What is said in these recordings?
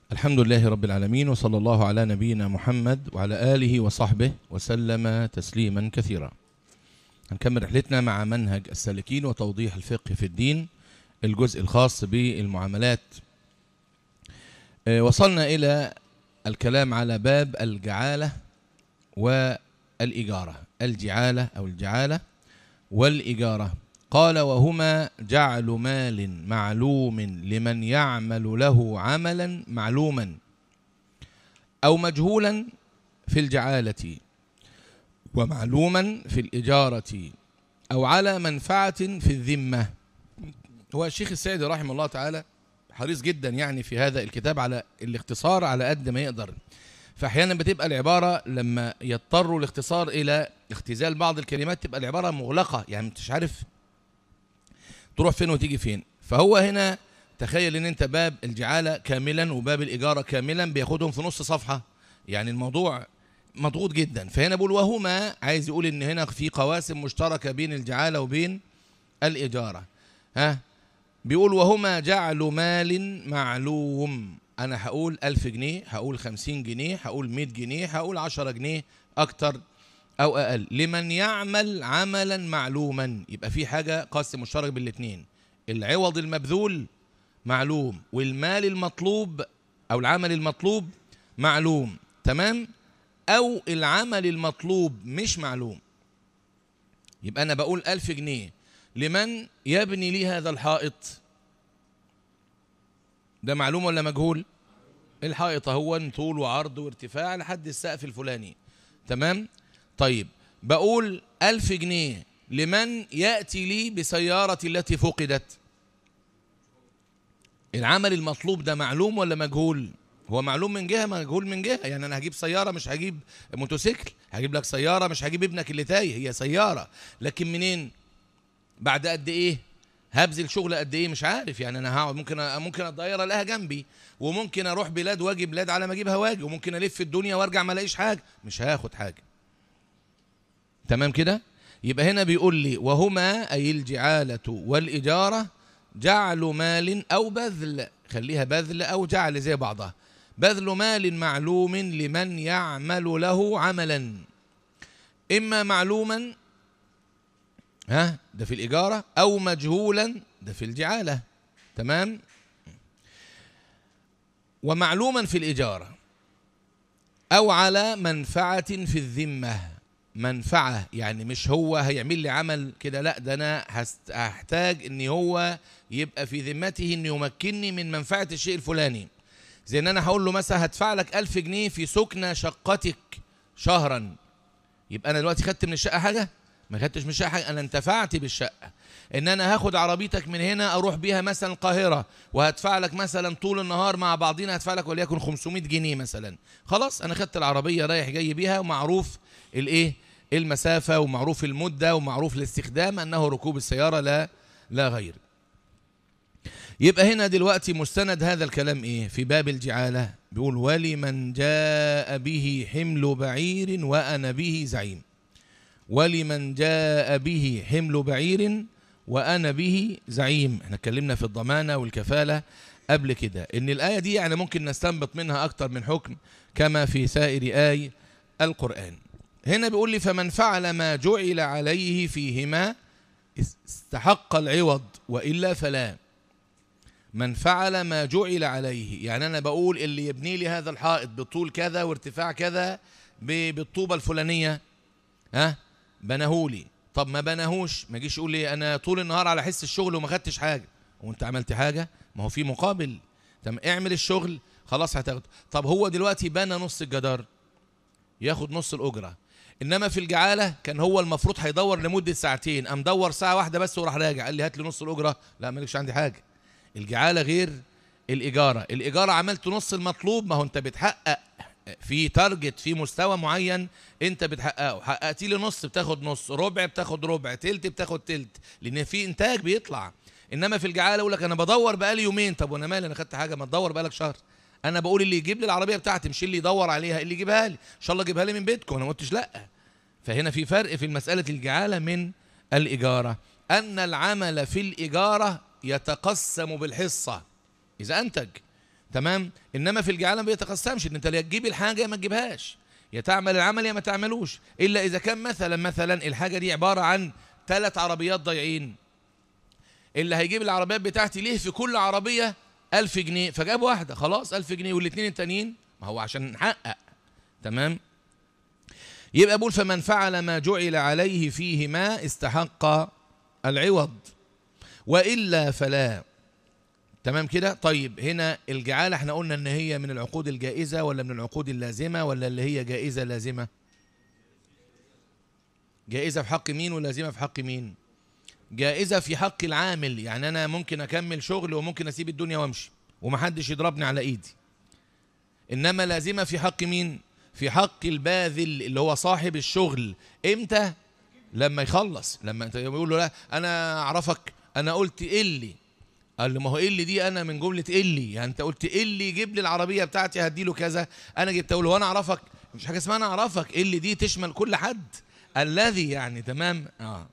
الحمد لله رب العالمين وصلى الله على نبينا محمد وعلى آله وصحبه وسلم تسليما كثيرا هنكمل رحلتنا مع منهج السالكين وتوضيح الفقه في الدين الجزء الخاص بالمعاملات آه، وصلنا إلى الكلام على باب الجعالة والإجارة الجعالة أو الجعالة والإجارة قال وهما جعل مال معلوم لمن يعمل له عملا معلوما أو مجهولا في الجعالة ومعلوما في الإجارة أو على منفعة في الذمة هو الشيخ السيد رحمه الله تعالى حريص جدا يعني في هذا الكتاب على الاختصار على قد ما يقدر فأحيانا بتبقى العبارة لما يضطروا الاختصار إلى اختزال بعض الكلمات تبقى العبارة مغلقة يعني مش عارف تروح فين وتيجي فين فهو هنا تخيل ان انت باب الجعالة كاملا وباب الإجارة كاملا بياخدهم في نص صفحة يعني الموضوع مضغوط جدا فهنا بقول وهما عايز يقول ان هنا في قواسم مشتركة بين الجعالة وبين الإجارة ها بيقول وهما جعل مال معلوم انا هقول ألف جنيه هقول خمسين جنيه هقول مئة جنيه هقول عشرة جنيه اكتر او اقل لمن يعمل عملا معلوما يبقى في حاجة قاسم مشترك بين الاثنين العوض المبذول معلوم والمال المطلوب او العمل المطلوب معلوم تمام او العمل المطلوب مش معلوم يبقى انا بقول ألف جنيه لمن يبني لي هذا الحائط ده معلوم ولا مجهول الحائط هو طول وعرض وارتفاع لحد السقف الفلاني تمام طيب بقول ألف جنيه لمن يأتي لي بسيارة التي فقدت العمل المطلوب ده معلوم ولا مجهول هو معلوم من جهة مجهول من جهة يعني أنا هجيب سيارة مش هجيب موتوسيكل هجيب لك سيارة مش هجيب ابنك اللي تايه هي سيارة لكن منين بعد قد ايه هبذل شغل قد ايه مش عارف يعني انا هقعد ممكن ممكن الطياره الاقيها جنبي وممكن اروح بلاد واجي بلاد على ما اجيبها واجي وممكن الف الدنيا وارجع ما الاقيش حاجه مش هاخد حاجه تمام كده يبقى هنا بيقول لي وهما اي الجعاله والاجاره جعل مال او بذل خليها بذل او جعل زي بعضها بذل مال معلوم لمن يعمل له عملا اما معلوما ها ده في الإجارة أو مجهولا ده في الجعالة تمام ومعلوما في الإجارة أو على منفعة في الذمة منفعة يعني مش هو هيعمل لي عمل كده لا ده أنا هحتاج إن هو يبقى في ذمته إنه يمكنني من منفعة الشيء الفلاني زي إن أنا هقول له مثلا هدفع لك ألف جنيه في سكنة شقتك شهرا يبقى أنا دلوقتي خدت من الشقة حاجة ما خدتش من الشقه حاجه انا انتفعت بالشقه ان انا هاخد عربيتك من هنا اروح بيها مثلا القاهره وهدفع لك مثلا طول النهار مع بعضينا هدفع لك وليكن 500 جنيه مثلا خلاص انا خدت العربيه رايح جاي بيها ومعروف الايه المسافه ومعروف المده ومعروف الاستخدام انه ركوب السياره لا لا غير يبقى هنا دلوقتي مستند هذا الكلام ايه في باب الجعاله بيقول ولمن جاء به حمل بعير وانا به زعيم ولمن جاء به حمل بعير وأنا به زعيم احنا اتكلمنا في الضمانة والكفالة قبل كده ان الآية دي يعني ممكن نستنبط منها أكتر من حكم كما في سائر آي القرآن هنا بيقول لي فمن فعل ما جعل عليه فيهما استحق العوض وإلا فلا من فعل ما جعل عليه يعني أنا بقول اللي يبني لي هذا الحائط بطول كذا وارتفاع كذا بالطوبة الفلانية ها بناهولي طب ما بناهوش ما يجيش يقول لي انا طول النهار على حس الشغل وما خدتش حاجه وانت عملت حاجه ما هو في مقابل طب اعمل الشغل خلاص هتاخده طب هو دلوقتي بنى نص الجدار ياخد نص الاجره انما في الجعاله كان هو المفروض هيدور لمده ساعتين قام دور ساعه واحده بس وراح راجع قال لي هات لي نص الاجره لا مالكش عندي حاجه الجعاله غير الاجاره الاجاره عملت نص المطلوب ما هو انت بتحقق في تارجت في مستوى معين انت بتحققه حققت لي نص بتاخد نص ربع بتاخد ربع تلت بتاخد تلت لان في انتاج بيطلع انما في الجعاله اقول لك انا بدور بقالي يومين طب وانا مالي انا خدت حاجه ما تدور بقالك شهر انا بقول اللي يجيب لي العربيه بتاعتي مش اللي يدور عليها اللي يجيبها لي ان شاء الله جيبها لي من بيتكم انا ما قلتش لا فهنا في فرق في مساله الجعاله من الاجاره ان العمل في الاجاره يتقسم بالحصه اذا انتج تمام انما في الجعاله ما بيتقسمش ان انت يا تجيب الحاجه يا ما تجيبهاش يا تعمل العمل يا ما تعملوش الا اذا كان مثلا مثلا الحاجه دي عباره عن ثلاث عربيات ضايعين اللي هيجيب العربيات بتاعتي ليه في كل عربيه ألف جنيه فجاب واحده خلاص ألف جنيه والاثنين التانيين ما هو عشان نحقق تمام يبقى بقول فمن فعل ما جعل عليه فيهما استحق العوض والا فلا تمام كده طيب هنا الجعالة احنا قلنا ان هي من العقود الجائزة ولا من العقود اللازمة ولا اللي هي جائزة لازمة جائزة في حق مين ولازمة في حق مين جائزة في حق العامل يعني انا ممكن اكمل شغل وممكن اسيب الدنيا وامشي ومحدش يضربني على ايدي انما لازمة في حق مين في حق الباذل اللي هو صاحب الشغل امتى لما يخلص لما انت يقول له لا انا اعرفك انا قلت اللي قال له ما هو اللي دي انا من جمله اللي يعني انت قلت اللي يجيب لي العربيه بتاعتي هدي له كذا انا جبت له وانا اعرفك مش حاجه اسمها انا اعرفك اللي دي تشمل كل حد الذي يعني تمام اه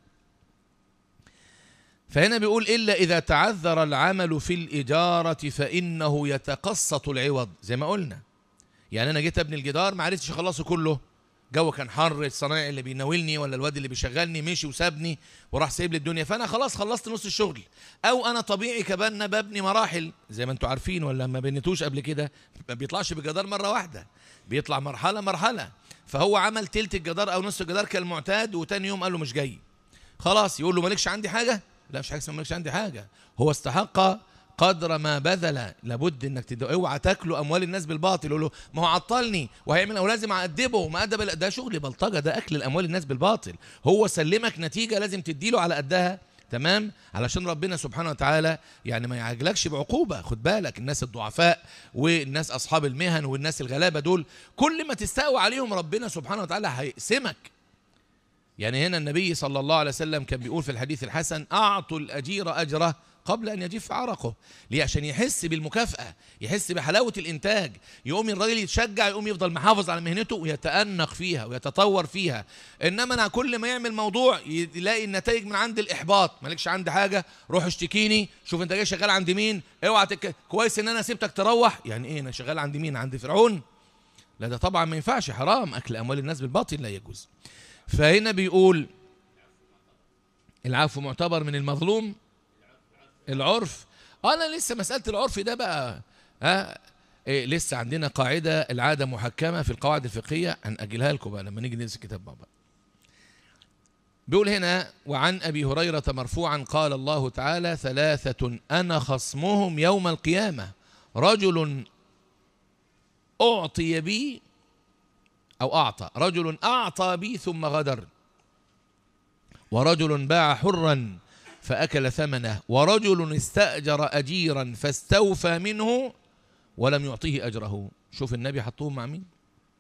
فهنا بيقول الا اذا تعذر العمل في الاجاره فانه يتقسط العوض زي ما قلنا يعني انا جيت ابني الجدار ما عرفتش اخلصه كله جو كان حر الصنايعي اللي بيناولني ولا الواد اللي بيشغلني مشي وسابني وراح سايب لي الدنيا فانا خلاص خلصت نص الشغل او انا طبيعي كبنا ببني مراحل زي ما انتم عارفين ولا ما بنيتوش قبل كده ما بيطلعش بجدار مره واحده بيطلع مرحله مرحله فهو عمل تلت الجدار او نص الجدار كالمعتاد وتاني يوم قال له مش جاي خلاص يقول له مالكش عندي حاجه لا مش حاجه اسمها مالكش عندي حاجه هو استحق قدر ما بذل لابد انك تدو اوعى تاكلوا اموال الناس بالباطل يقول له ما هو عطلني وهيعمل او لازم اادبه ما ادب ده شغل بلطجه ده اكل الاموال الناس بالباطل هو سلمك نتيجه لازم تديله على قدها تمام علشان ربنا سبحانه وتعالى يعني ما يعجلكش بعقوبة خد بالك الناس الضعفاء والناس أصحاب المهن والناس الغلابة دول كل ما تستقوى عليهم ربنا سبحانه وتعالى هيقسمك يعني هنا النبي صلى الله عليه وسلم كان بيقول في الحديث الحسن أعطوا الأجير أجره قبل أن يجف عرقه ليه عشان يحس بالمكافأة يحس بحلاوة الإنتاج يقوم الراجل يتشجع يقوم يفضل محافظ على مهنته ويتأنق فيها ويتطور فيها إنما أنا كل ما يعمل موضوع يلاقي النتائج من عند الإحباط مالكش عندي حاجة روح اشتكيني شوف أنت جاي شغال عند مين اوعى تك... كويس إن أنا سبتك تروح يعني إيه أنا شغال عند مين عند فرعون لا ده طبعا ما ينفعش حرام أكل أموال الناس بالباطل لا يجوز فهنا بيقول العفو معتبر من المظلوم العرف انا لسه مساله العرف ده بقى ها إيه لسه عندنا قاعده العاده محكمه في القواعد الفقهيه هنأجلها لكم بقى لما نيجي ندرس الكتاب بقى بيقول هنا وعن ابي هريره مرفوعا قال الله تعالى ثلاثه انا خصمهم يوم القيامه رجل اعطي بي او اعطى رجل اعطى بي ثم غدر ورجل باع حرا فأكل ثمنه ورجل استأجر أجيرا فاستوفى منه ولم يعطيه أجره شوف النبي حطوهم مع مين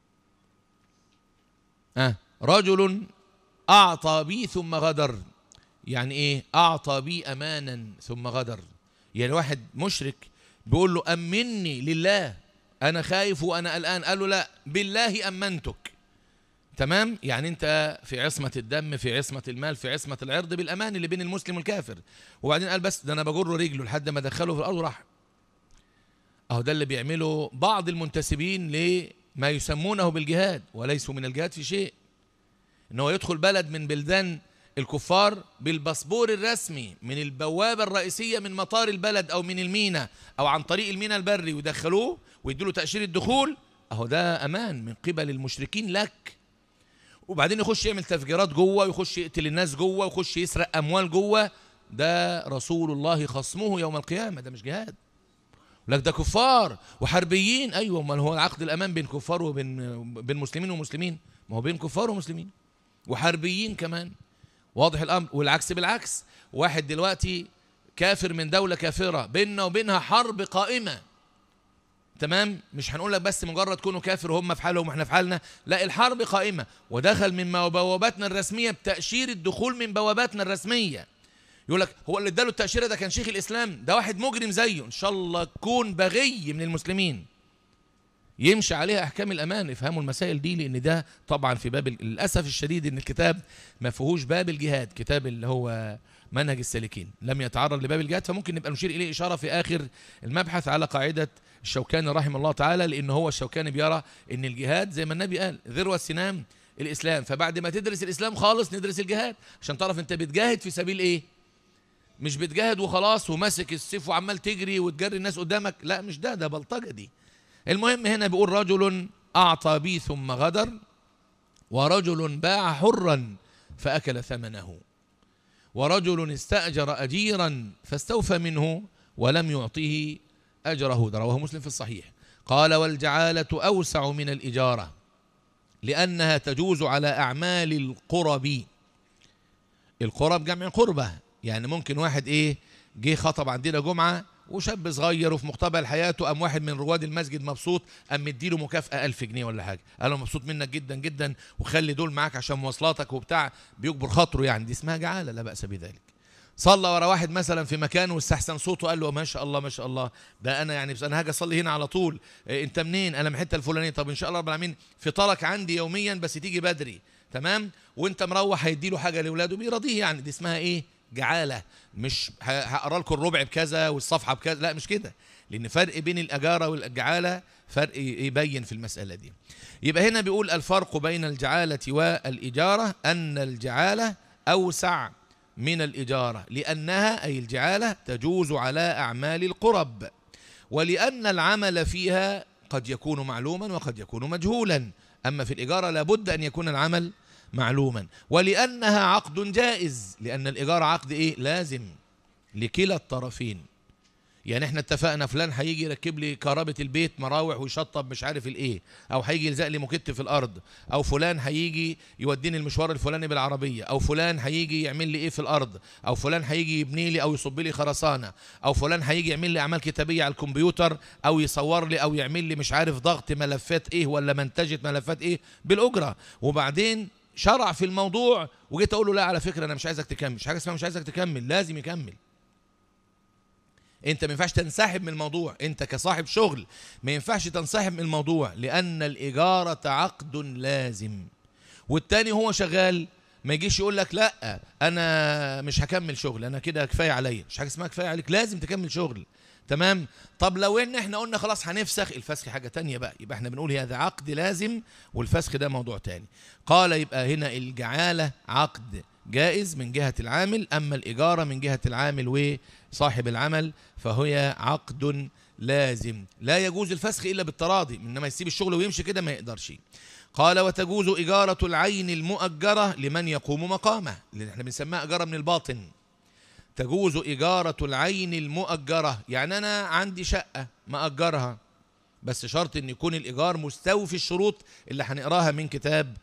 أه رجل أعطى بي ثم غدر يعني إيه أعطى بي أمانا ثم غدر يعني واحد مشرك بيقول له أمني لله أنا خايف وأنا قلقان قال له لا بالله أمنتك تمام يعني انت في عصمة الدم في عصمة المال في عصمة العرض بالأمان اللي بين المسلم والكافر وبعدين قال بس ده أنا بجر رجله لحد ما دخله في الأرض وراح أهو ده اللي بيعمله بعض المنتسبين لما يسمونه بالجهاد وليسوا من الجهاد في شيء إن هو يدخل بلد من بلدان الكفار بالباسبور الرسمي من البوابة الرئيسية من مطار البلد أو من المينا أو عن طريق المينا البري ويدخلوه ويدوا له تأشيرة دخول أهو ده أمان من قبل المشركين لك وبعدين يخش يعمل تفجيرات جوه ويخش يقتل الناس جوه ويخش يسرق اموال جوه ده رسول الله خصمه يوم القيامه ده مش جهاد لك ده كفار وحربيين ايوه امال هو عقد الامان بين كفار وبين بين مسلمين ومسلمين ما هو بين كفار ومسلمين وحربيين كمان واضح الامر والعكس بالعكس واحد دلوقتي كافر من دوله كافره بيننا وبينها حرب قائمه تمام مش هنقول لك بس مجرد كونوا كافر وهم في حالهم واحنا في حالنا لا الحرب قائمه ودخل من بواباتنا الرسميه بتاشير الدخول من بواباتنا الرسميه يقول لك هو اللي اداله التاشيره ده كان شيخ الاسلام ده واحد مجرم زيه ان شاء الله تكون بغي من المسلمين يمشي عليها احكام الامان افهموا المسائل دي لان ده طبعا في باب للاسف الشديد ان الكتاب ما فيهوش باب الجهاد كتاب اللي هو منهج السالكين لم يتعرض لباب الجهاد فممكن نبقى نشير إليه إشارة في آخر المبحث على قاعدة الشوكاني رحمه الله تعالى لأن هو الشوكاني بيرى أن الجهاد زي ما النبي قال ذروة السنام الإسلام فبعد ما تدرس الإسلام خالص ندرس الجهاد عشان تعرف أنت بتجاهد في سبيل إيه مش بتجاهد وخلاص وماسك السيف وعمال تجري وتجري الناس قدامك لا مش ده ده بلطجة دي المهم هنا بيقول رجل أعطى بي ثم غدر ورجل باع حرا فأكل ثمنه ورجل استأجر أجيرا فاستوفى منه ولم يعطيه أجره ده رواه مسلم في الصحيح قال والجعالة أوسع من الإجارة لأنها تجوز على أعمال القرب القرب جمع قربة يعني ممكن واحد إيه جه خطب عندنا جمعة وشاب صغير وفي مقتبل حياته قام واحد من رواد المسجد مبسوط قام مديله مكافأة ألف جنيه ولا حاجة قال له مبسوط منك جدا جدا وخلي دول معاك عشان مواصلاتك وبتاع بيكبر خاطره يعني دي اسمها جعالة لا بأس بذلك صلى ورا واحد مثلا في مكان واستحسن صوته قال له ما شاء الله ما شاء الله ده انا يعني بس انا هاجي اصلي هنا على طول إيه انت منين انا من الحته الفلانيه طب ان شاء الله رب العالمين فطارك عندي يوميا بس تيجي بدري تمام وانت مروح هيدي له حاجه لاولاده بيرضيه يعني دي اسمها ايه جعاله مش هقرا لكم الربع بكذا والصفحه بكذا لا مش كده لان فرق بين الاجاره والجعاله فرق يبين في المساله دي يبقى هنا بيقول الفرق بين الجعاله والاجاره ان الجعاله اوسع من الإجارة لأنها أي الجعالة تجوز على أعمال القرب ولأن العمل فيها قد يكون معلوما وقد يكون مجهولا أما في الإجارة لابد أن يكون العمل معلوما ولأنها عقد جائز لأن الإجارة عقد إيه لازم لكلا الطرفين يعني احنا اتفقنا فلان هيجي يركب لي كهربة البيت مراوح ويشطب مش عارف الايه او هيجي يلزق لي موكيت في الارض او فلان هيجي يوديني المشوار الفلاني بالعربيه او فلان هيجي يعمل لي ايه في الارض او فلان هيجي يبني لي او يصب لي خرسانه او فلان هيجي يعمل لي اعمال كتابيه على الكمبيوتر او يصور لي او يعمل لي مش عارف ضغط ملفات ايه ولا منتجه ملفات ايه بالاجره وبعدين شرع في الموضوع وجيت اقول له لا على فكره انا مش عايزك تكمل مش حاجه اسمها مش عايزك تكمل لازم يكمل انت ما ينفعش تنسحب من الموضوع انت كصاحب شغل ما ينفعش تنسحب من الموضوع لان الاجاره عقد لازم والتاني هو شغال ما يجيش يقول لك لا انا مش هكمل شغل انا كده كفايه عليا مش حاجه اسمها كفايه عليك لازم تكمل شغل تمام طب لو ان احنا قلنا خلاص هنفسخ الفسخ حاجه تانية بقى يبقى احنا بنقول هذا عقد لازم والفسخ ده موضوع تاني قال يبقى هنا الجعاله عقد جائز من جهه العامل اما الاجاره من جهه العامل وصاحب العمل فهي عقد لازم لا يجوز الفسخ الا بالتراضي انما يسيب الشغل ويمشي كده ما يقدرش قال وتجوز إجارة العين المؤجرة لمن يقوم مقامه اللي احنا بنسميها إجارة من الباطن تجوز إجارة العين المؤجرة يعني أنا عندي شقة مأجرها بس شرط أن يكون الإيجار مستوفي الشروط اللي هنقراها من كتاب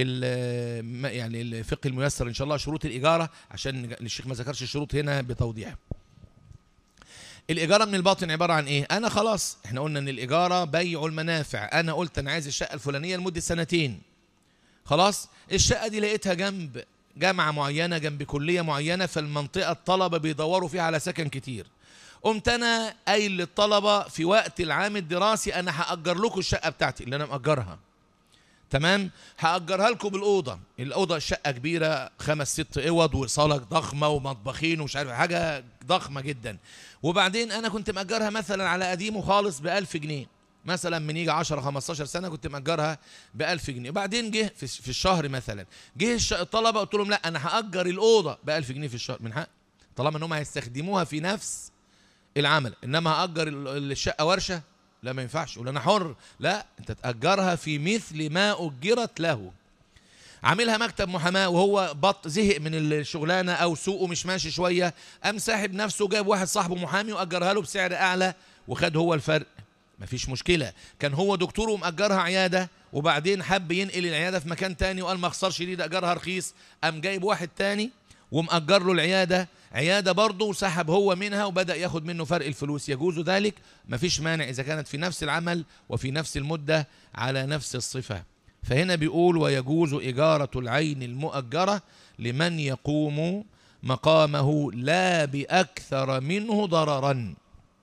يعني الفقه الميسر إن شاء الله شروط الإجارة عشان الشيخ ما ذكرش الشروط هنا بتوضيح الإجارة من الباطن عبارة عن إيه؟ أنا خلاص إحنا قلنا إن الإجارة بيع المنافع أنا قلت أنا عايز الشقة الفلانية لمدة سنتين خلاص الشقة دي لقيتها جنب جامعة معينة جنب كلية معينة في المنطقة الطلبة بيدوروا فيها على سكن كتير قمت أنا قايل للطلبة في وقت العام الدراسي أنا هأجر لكم الشقة بتاعتي اللي أنا مأجرها تمام هأجرها لكم بالأوضة الأوضة الشقة كبيرة خمس ست أوض وصالة ضخمة ومطبخين ومش عارف حاجة ضخمة جدا وبعدين أنا كنت مأجرها مثلا على قديمه خالص بألف جنيه مثلا من يجي 10 15 سنه كنت مأجرها ب 1000 جنيه وبعدين جه في, في الشهر مثلا جه الطلبه قلت لهم لا انا هأجر الاوضه ب 1000 جنيه في الشهر من حق طالما ان هم هيستخدموها في نفس العمل انما هأجر الشقه ورشه لا ما ينفعش ولا انا حر لا انت تأجرها في مثل ما أجرت له عاملها مكتب محاماه وهو بط زهق من الشغلانه او سوقه مش ماشي شويه قام ساحب نفسه جاب واحد صاحبه محامي واجرها له بسعر اعلى وخد هو الفرق مفيش مشكله كان هو دكتور ومأجرها عياده وبعدين حب ينقل العياده في مكان تاني وقال ما اخسرش ليه ده اجرها رخيص قام جايب واحد تاني ومأجر له العياده عياده برضه وسحب هو منها وبدأ ياخد منه فرق الفلوس يجوز ذلك مفيش مانع اذا كانت في نفس العمل وفي نفس المده على نفس الصفه فهنا بيقول ويجوز إجارة العين المؤجرة لمن يقوم مقامه لا بأكثر منه ضررا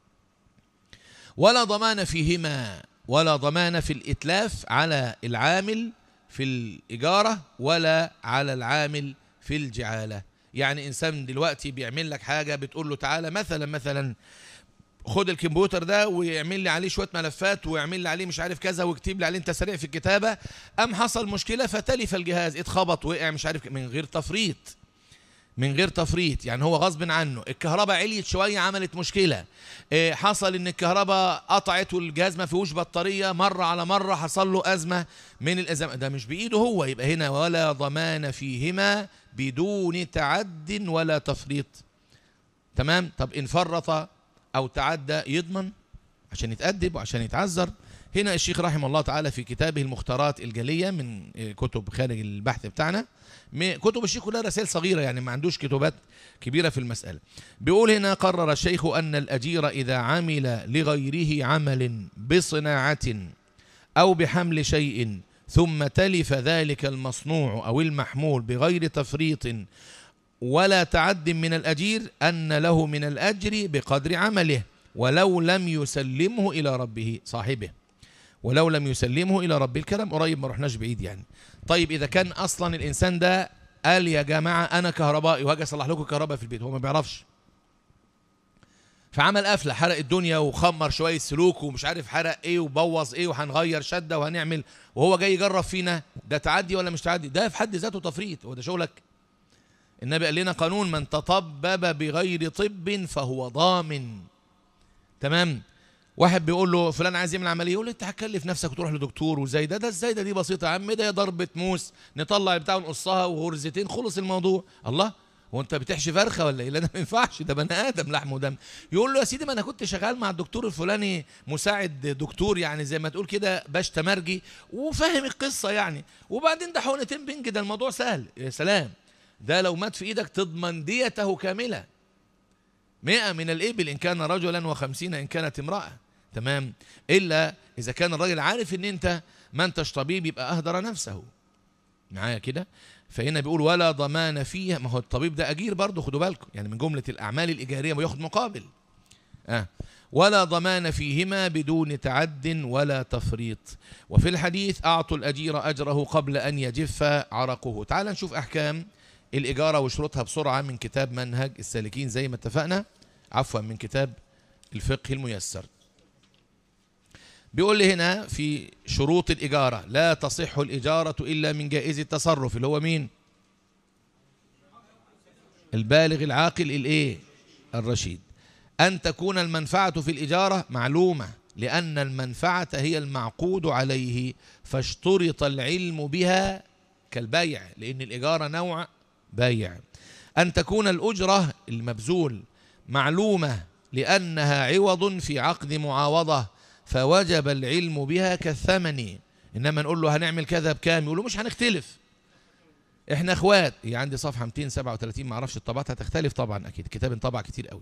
ولا ضمان فيهما ولا ضمان في الإتلاف على العامل في الإجارة ولا على العامل في الجعالة يعني انسان دلوقتي بيعمل لك حاجه بتقول له تعالى مثلا مثلا خد الكمبيوتر ده ويعمل لي عليه شويه ملفات ويعمل لي عليه مش عارف كذا ويكتب لي عليه انت سريع في الكتابه ام حصل مشكله فتلف الجهاز اتخبط وقع مش عارف من غير تفريط من غير تفريط يعني هو غصب عنه الكهرباء عليت شويه عملت مشكله إيه حصل ان الكهرباء قطعت والجهاز ما فيهوش بطاريه مره على مره حصل له ازمه من الازمه ده مش بايده هو يبقى هنا ولا ضمان فيهما بدون تعد ولا تفريط تمام طب ان فرط او تعدى يضمن عشان يتأدب وعشان يتعذر هنا الشيخ رحمه الله تعالى في كتابه المختارات الجلية من كتب خارج البحث بتاعنا كتب الشيخ كلها رسائل صغيرة يعني ما عندوش كتبات كبيرة في المسألة بيقول هنا قرر الشيخ أن الأجير إذا عمل لغيره عمل بصناعة أو بحمل شيء ثم تلف ذلك المصنوع أو المحمول بغير تفريط ولا تعد من الأجير أن له من الأجر بقدر عمله ولو لم يسلمه إلى ربه صاحبه ولو لم يسلمه إلى رب الكلام قريب ما رحناش بعيد يعني طيب إذا كان أصلا الإنسان ده قال يا جماعة أنا كهربائي وهاجي أصلح لكم الكهرباء في البيت هو ما بيعرفش فعمل قفله حرق الدنيا وخمر شويه سلوك ومش عارف حرق ايه وبوظ ايه وهنغير شده وهنعمل وهو جاي يجرب فينا ده تعدي ولا مش تعدي ده في حد ذاته تفريط هو ده شغلك النبي قال لنا قانون من تطبب بغير طب فهو ضامن تمام واحد بيقول له فلان عايز يعمل عمليه يقول له انت هتكلف نفسك وتروح لدكتور وزي ده ده ازاي ده دي بسيطه يا عم ده يا ضربه موس نطلع بتاع نقصها وغرزتين خلص الموضوع الله هو انت بتحشي فرخه ولا ايه لا ده ما ينفعش ده بني ادم لحم ودم يقول له يا سيدي ما انا كنت شغال مع الدكتور الفلاني مساعد دكتور يعني زي ما تقول كده باش تمرجي وفاهم القصه يعني وبعدين ده حقنتين بنج ده الموضوع سهل يا سلام ده لو مات في ايدك تضمن ديته كاملة مئة من الإبل إن كان رجلا وخمسين إن كانت امرأة تمام إلا إذا كان الراجل عارف إن أنت ما أنتش طبيب يبقى أهدر نفسه معايا كده فهنا بيقول ولا ضمان فيها ما هو الطبيب ده أجير برضه خدوا بالكم يعني من جملة الأعمال الإيجارية وياخد مقابل آه ولا ضمان فيهما بدون تعد ولا تفريط وفي الحديث أعطوا الأجير أجره قبل أن يجف عرقه تعال نشوف أحكام الإجارة وشروطها بسرعة من كتاب منهج السالكين زي ما اتفقنا عفوا من كتاب الفقه الميسر بيقول لي هنا في شروط الإجارة لا تصح الإجارة إلا من جائز التصرف اللي هو مين البالغ العاقل الإيه الرشيد أن تكون المنفعة في الإجارة معلومة لأن المنفعة هي المعقود عليه فاشترط العلم بها كالبيع لأن الإجارة نوع بايع أن تكون الأجرة المبذول معلومة لأنها عوض في عقد معاوضة فوجب العلم بها كالثمن إنما نقول له هنعمل كذا بكام يقولوا مش هنختلف احنا اخوات هي عندي صفحة 237 ما اعرفش الطبعات هتختلف طبعا اكيد الكتاب انطبع كتير قوي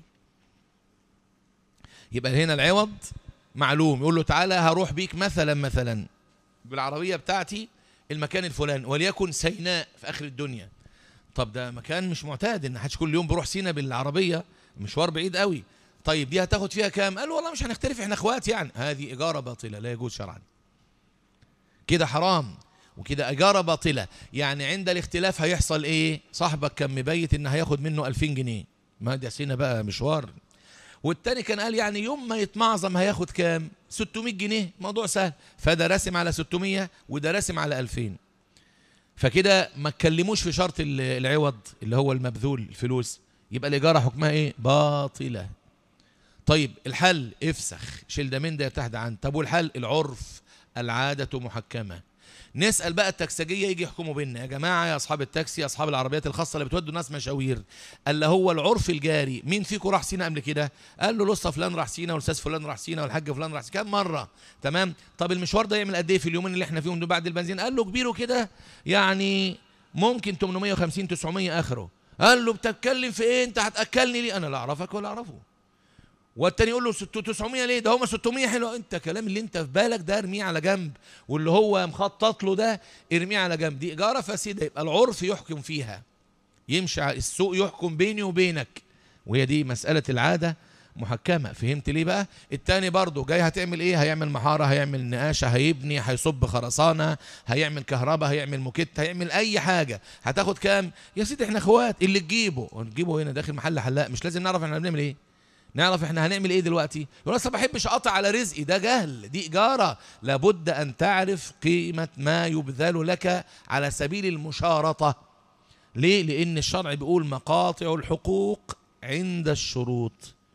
يبقى هنا العوض معلوم يقول له تعالى هروح بيك مثلا مثلا بالعربية بتاعتي المكان الفلاني وليكن سيناء في اخر الدنيا طب ده مكان مش معتاد ان حدش كل يوم بيروح سينا بالعربيه مشوار بعيد قوي طيب دي هتاخد فيها كام قال والله مش هنختلف احنا اخوات يعني هذه اجاره باطله لا يجوز شرعا كده حرام وكده اجاره باطله يعني عند الاختلاف هيحصل ايه صاحبك كان مبيت ان هياخد منه 2000 جنيه ما ده سينا بقى مشوار والتاني كان قال يعني يوم ما يتمعظم هياخد كام 600 جنيه موضوع سهل فده راسم على 600 وده راسم على 2000 فكده ما تكلموش في شرط العوض اللي هو المبذول الفلوس يبقى الإجارة حكمها إيه باطلة طيب الحل افسخ شيل ده من ده تحت عن طب والحل العرف العادة محكمة نسأل بقى التكسجية يجي يحكموا بينا يا جماعة يا أصحاب التاكسي يا أصحاب العربيات الخاصة اللي بتودوا الناس مشاوير قال له هو العرف الجاري مين فيكم راح سينا قبل كده قال له لسه فلان راح سينا والأستاذ فلان راح سينا والحاج فلان راح سينا كم مرة تمام طب المشوار ده يعمل قد إيه في اليومين اللي إحنا فيهم دول بعد البنزين قال له كبيره كده يعني ممكن 850 900 آخره قال له بتتكلم في إيه أنت هتأكلني ليه أنا لا أعرفك ولا أعرفه والتاني يقول له 900 ليه ده هم 600 حلو انت كلام اللي انت في بالك ده ارميه على جنب واللي هو مخطط له ده ارميه على جنب دي اجاره فاسده يبقى العرف يحكم فيها يمشي السوق يحكم بيني وبينك وهي دي مساله العاده محكمة فهمت ليه بقى التاني برضه جاي هتعمل ايه هيعمل محارة هيعمل نقاشة هيبني هيصب خرسانة هيعمل كهرباء هيعمل موكيت هيعمل اي حاجة هتاخد كام يا سيدي احنا اخوات اللي تجيبه نجيبه هنا داخل محل حلاق مش لازم نعرف احنا بنعمل ايه نعرف احنا هنعمل ايه دلوقتي يقول اصل ما بحبش اقطع على رزقي ده جهل دي اجاره لابد ان تعرف قيمه ما يبذل لك على سبيل المشارطه ليه لان الشرع بيقول مقاطع الحقوق عند الشروط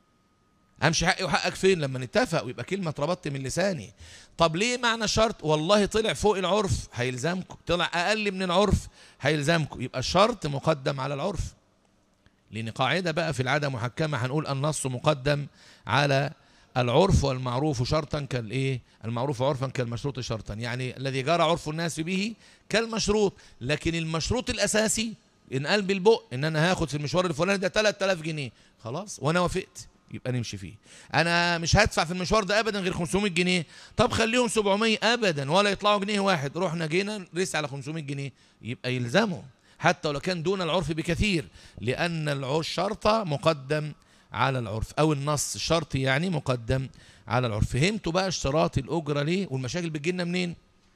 امشي حقي وحقك فين لما نتفق ويبقى كلمه اتربطت من لساني طب ليه معنى شرط والله طلع فوق العرف هيلزمكم طلع اقل من العرف هيلزمكم يبقى الشرط مقدم على العرف لان قاعده بقى في العاده محكمه هنقول النص مقدم على العرف والمعروف شرطا كالايه المعروف عرفا كالمشروط شرطا يعني الذي جرى عرف الناس به كالمشروط لكن المشروط الاساسي ان قال بالبق ان انا هاخد في المشوار الفلاني ده 3000 جنيه خلاص وانا وافقت يبقى نمشي فيه انا مش هدفع في المشوار ده ابدا غير 500 جنيه طب خليهم 700 ابدا ولا يطلعوا جنيه واحد رحنا جينا رس على 500 جنيه يبقى يلزموا حتى ولو كان دون العرف بكثير لان الشرط مقدم على العرف او النص الشرط يعني مقدم على العرف فهمتوا بقى اشتراط الاجره ليه والمشاكل بتجيلنا منين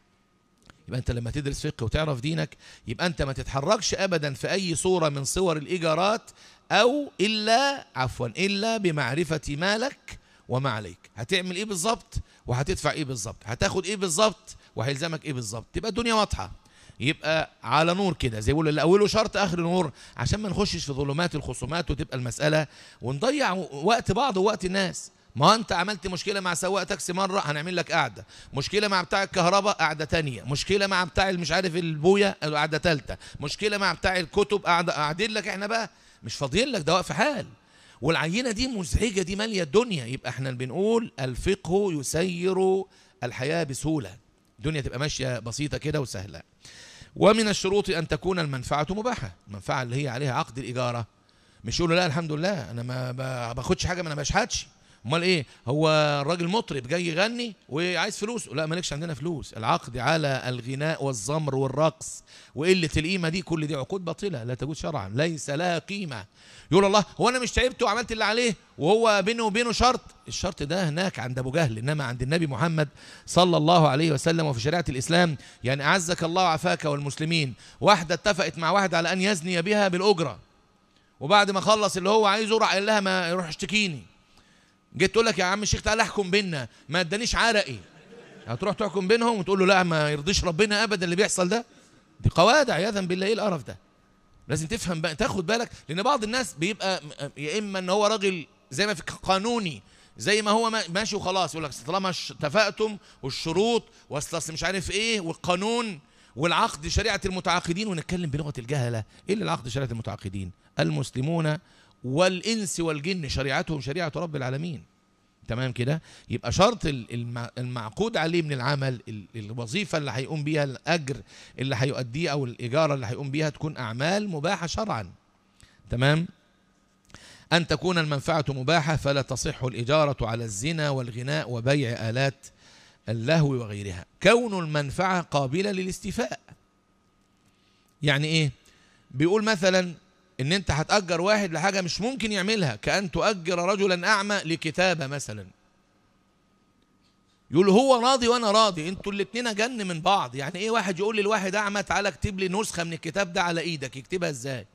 يبقى انت لما تدرس فقه وتعرف دينك يبقى انت ما تتحركش ابدا في اي صوره من صور الايجارات او الا عفوا الا بمعرفه ما لك وما عليك هتعمل ايه بالظبط وهتدفع ايه بالظبط هتاخد ايه بالظبط وهيلزمك ايه بالظبط تبقى الدنيا واضحه يبقى على نور كده زي بيقولوا اللي اوله شرط اخر نور عشان ما نخشش في ظلمات الخصومات وتبقى المساله ونضيع وقت بعض ووقت الناس ما انت عملت مشكله مع سواق تاكسي مره هنعمل لك قعده مشكله مع بتاع الكهرباء قعده تانية مشكله مع بتاع مش عارف البويه قعده ثالثه مشكله مع بتاع الكتب قعده قاعدين لك احنا بقى مش فاضيين لك ده واقف حال والعينه دي مزعجه دي ماليه الدنيا يبقى احنا بنقول الفقه يسير الحياه بسهوله الدنيا تبقى ماشيه بسيطه كده وسهله ومن الشروط ان تكون المنفعه مباحه المنفعه اللي هي عليها عقد الاجاره مش يقول لا الحمد لله انا ما باخدش حاجه ما انا بشحتش امال ايه هو الراجل مطرب جاي يغني وعايز فلوس لا مالكش عندنا فلوس العقد على الغناء والزمر والرقص وقله القيمه دي كل دي عقود باطله لا تجوز شرعا ليس لها قيمه يقول الله هو انا مش تعبت وعملت اللي عليه وهو بينه وبينه شرط الشرط ده هناك عند ابو جهل انما عند النبي محمد صلى الله عليه وسلم وفي شريعه الاسلام يعني اعزك الله وعافاك والمسلمين واحده اتفقت مع واحد على ان يزني بها بالاجره وبعد ما خلص اللي هو عايزه راح قال لها ما يروح اشتكيني جيت تقول لك يا عم الشيخ تعالى احكم بينا ما ادانيش عرقي هتروح تحكم بينهم وتقول له لا ما يرضيش ربنا ابدا اللي بيحصل ده دي قواعد عياذا بالله ايه القرف ده لازم تفهم بقى تاخد بالك لان بعض الناس بيبقى يا اما ان هو راجل زي ما في قانوني زي ما هو ماشي وخلاص يقول لك طالما اتفقتم والشروط واصل مش عارف ايه والقانون والعقد شريعه المتعاقدين ونتكلم بلغه الجهله ايه اللي العقد شريعه المتعاقدين المسلمون والإنس والجن شريعتهم شريعة رب العالمين تمام كده يبقى شرط المعقود عليه من العمل الوظيفة اللي هيقوم بيها الأجر اللي هيؤديه أو الإجارة اللي هيقوم بيها تكون أعمال مباحة شرعا تمام أن تكون المنفعة مباحة فلا تصح الإجارة على الزنا والغناء وبيع آلات اللهو وغيرها كون المنفعة قابلة للاستيفاء يعني إيه بيقول مثلا ان انت هتأجر واحد لحاجة مش ممكن يعملها كأن تؤجر رجلا أعمى لكتابة مثلا يقول هو راضي وانا راضي انتوا الاتنين جن من بعض يعني ايه واحد يقول للواحد اعمى تعالى اكتب لي نسخة من الكتاب ده على ايدك يكتبها ازاي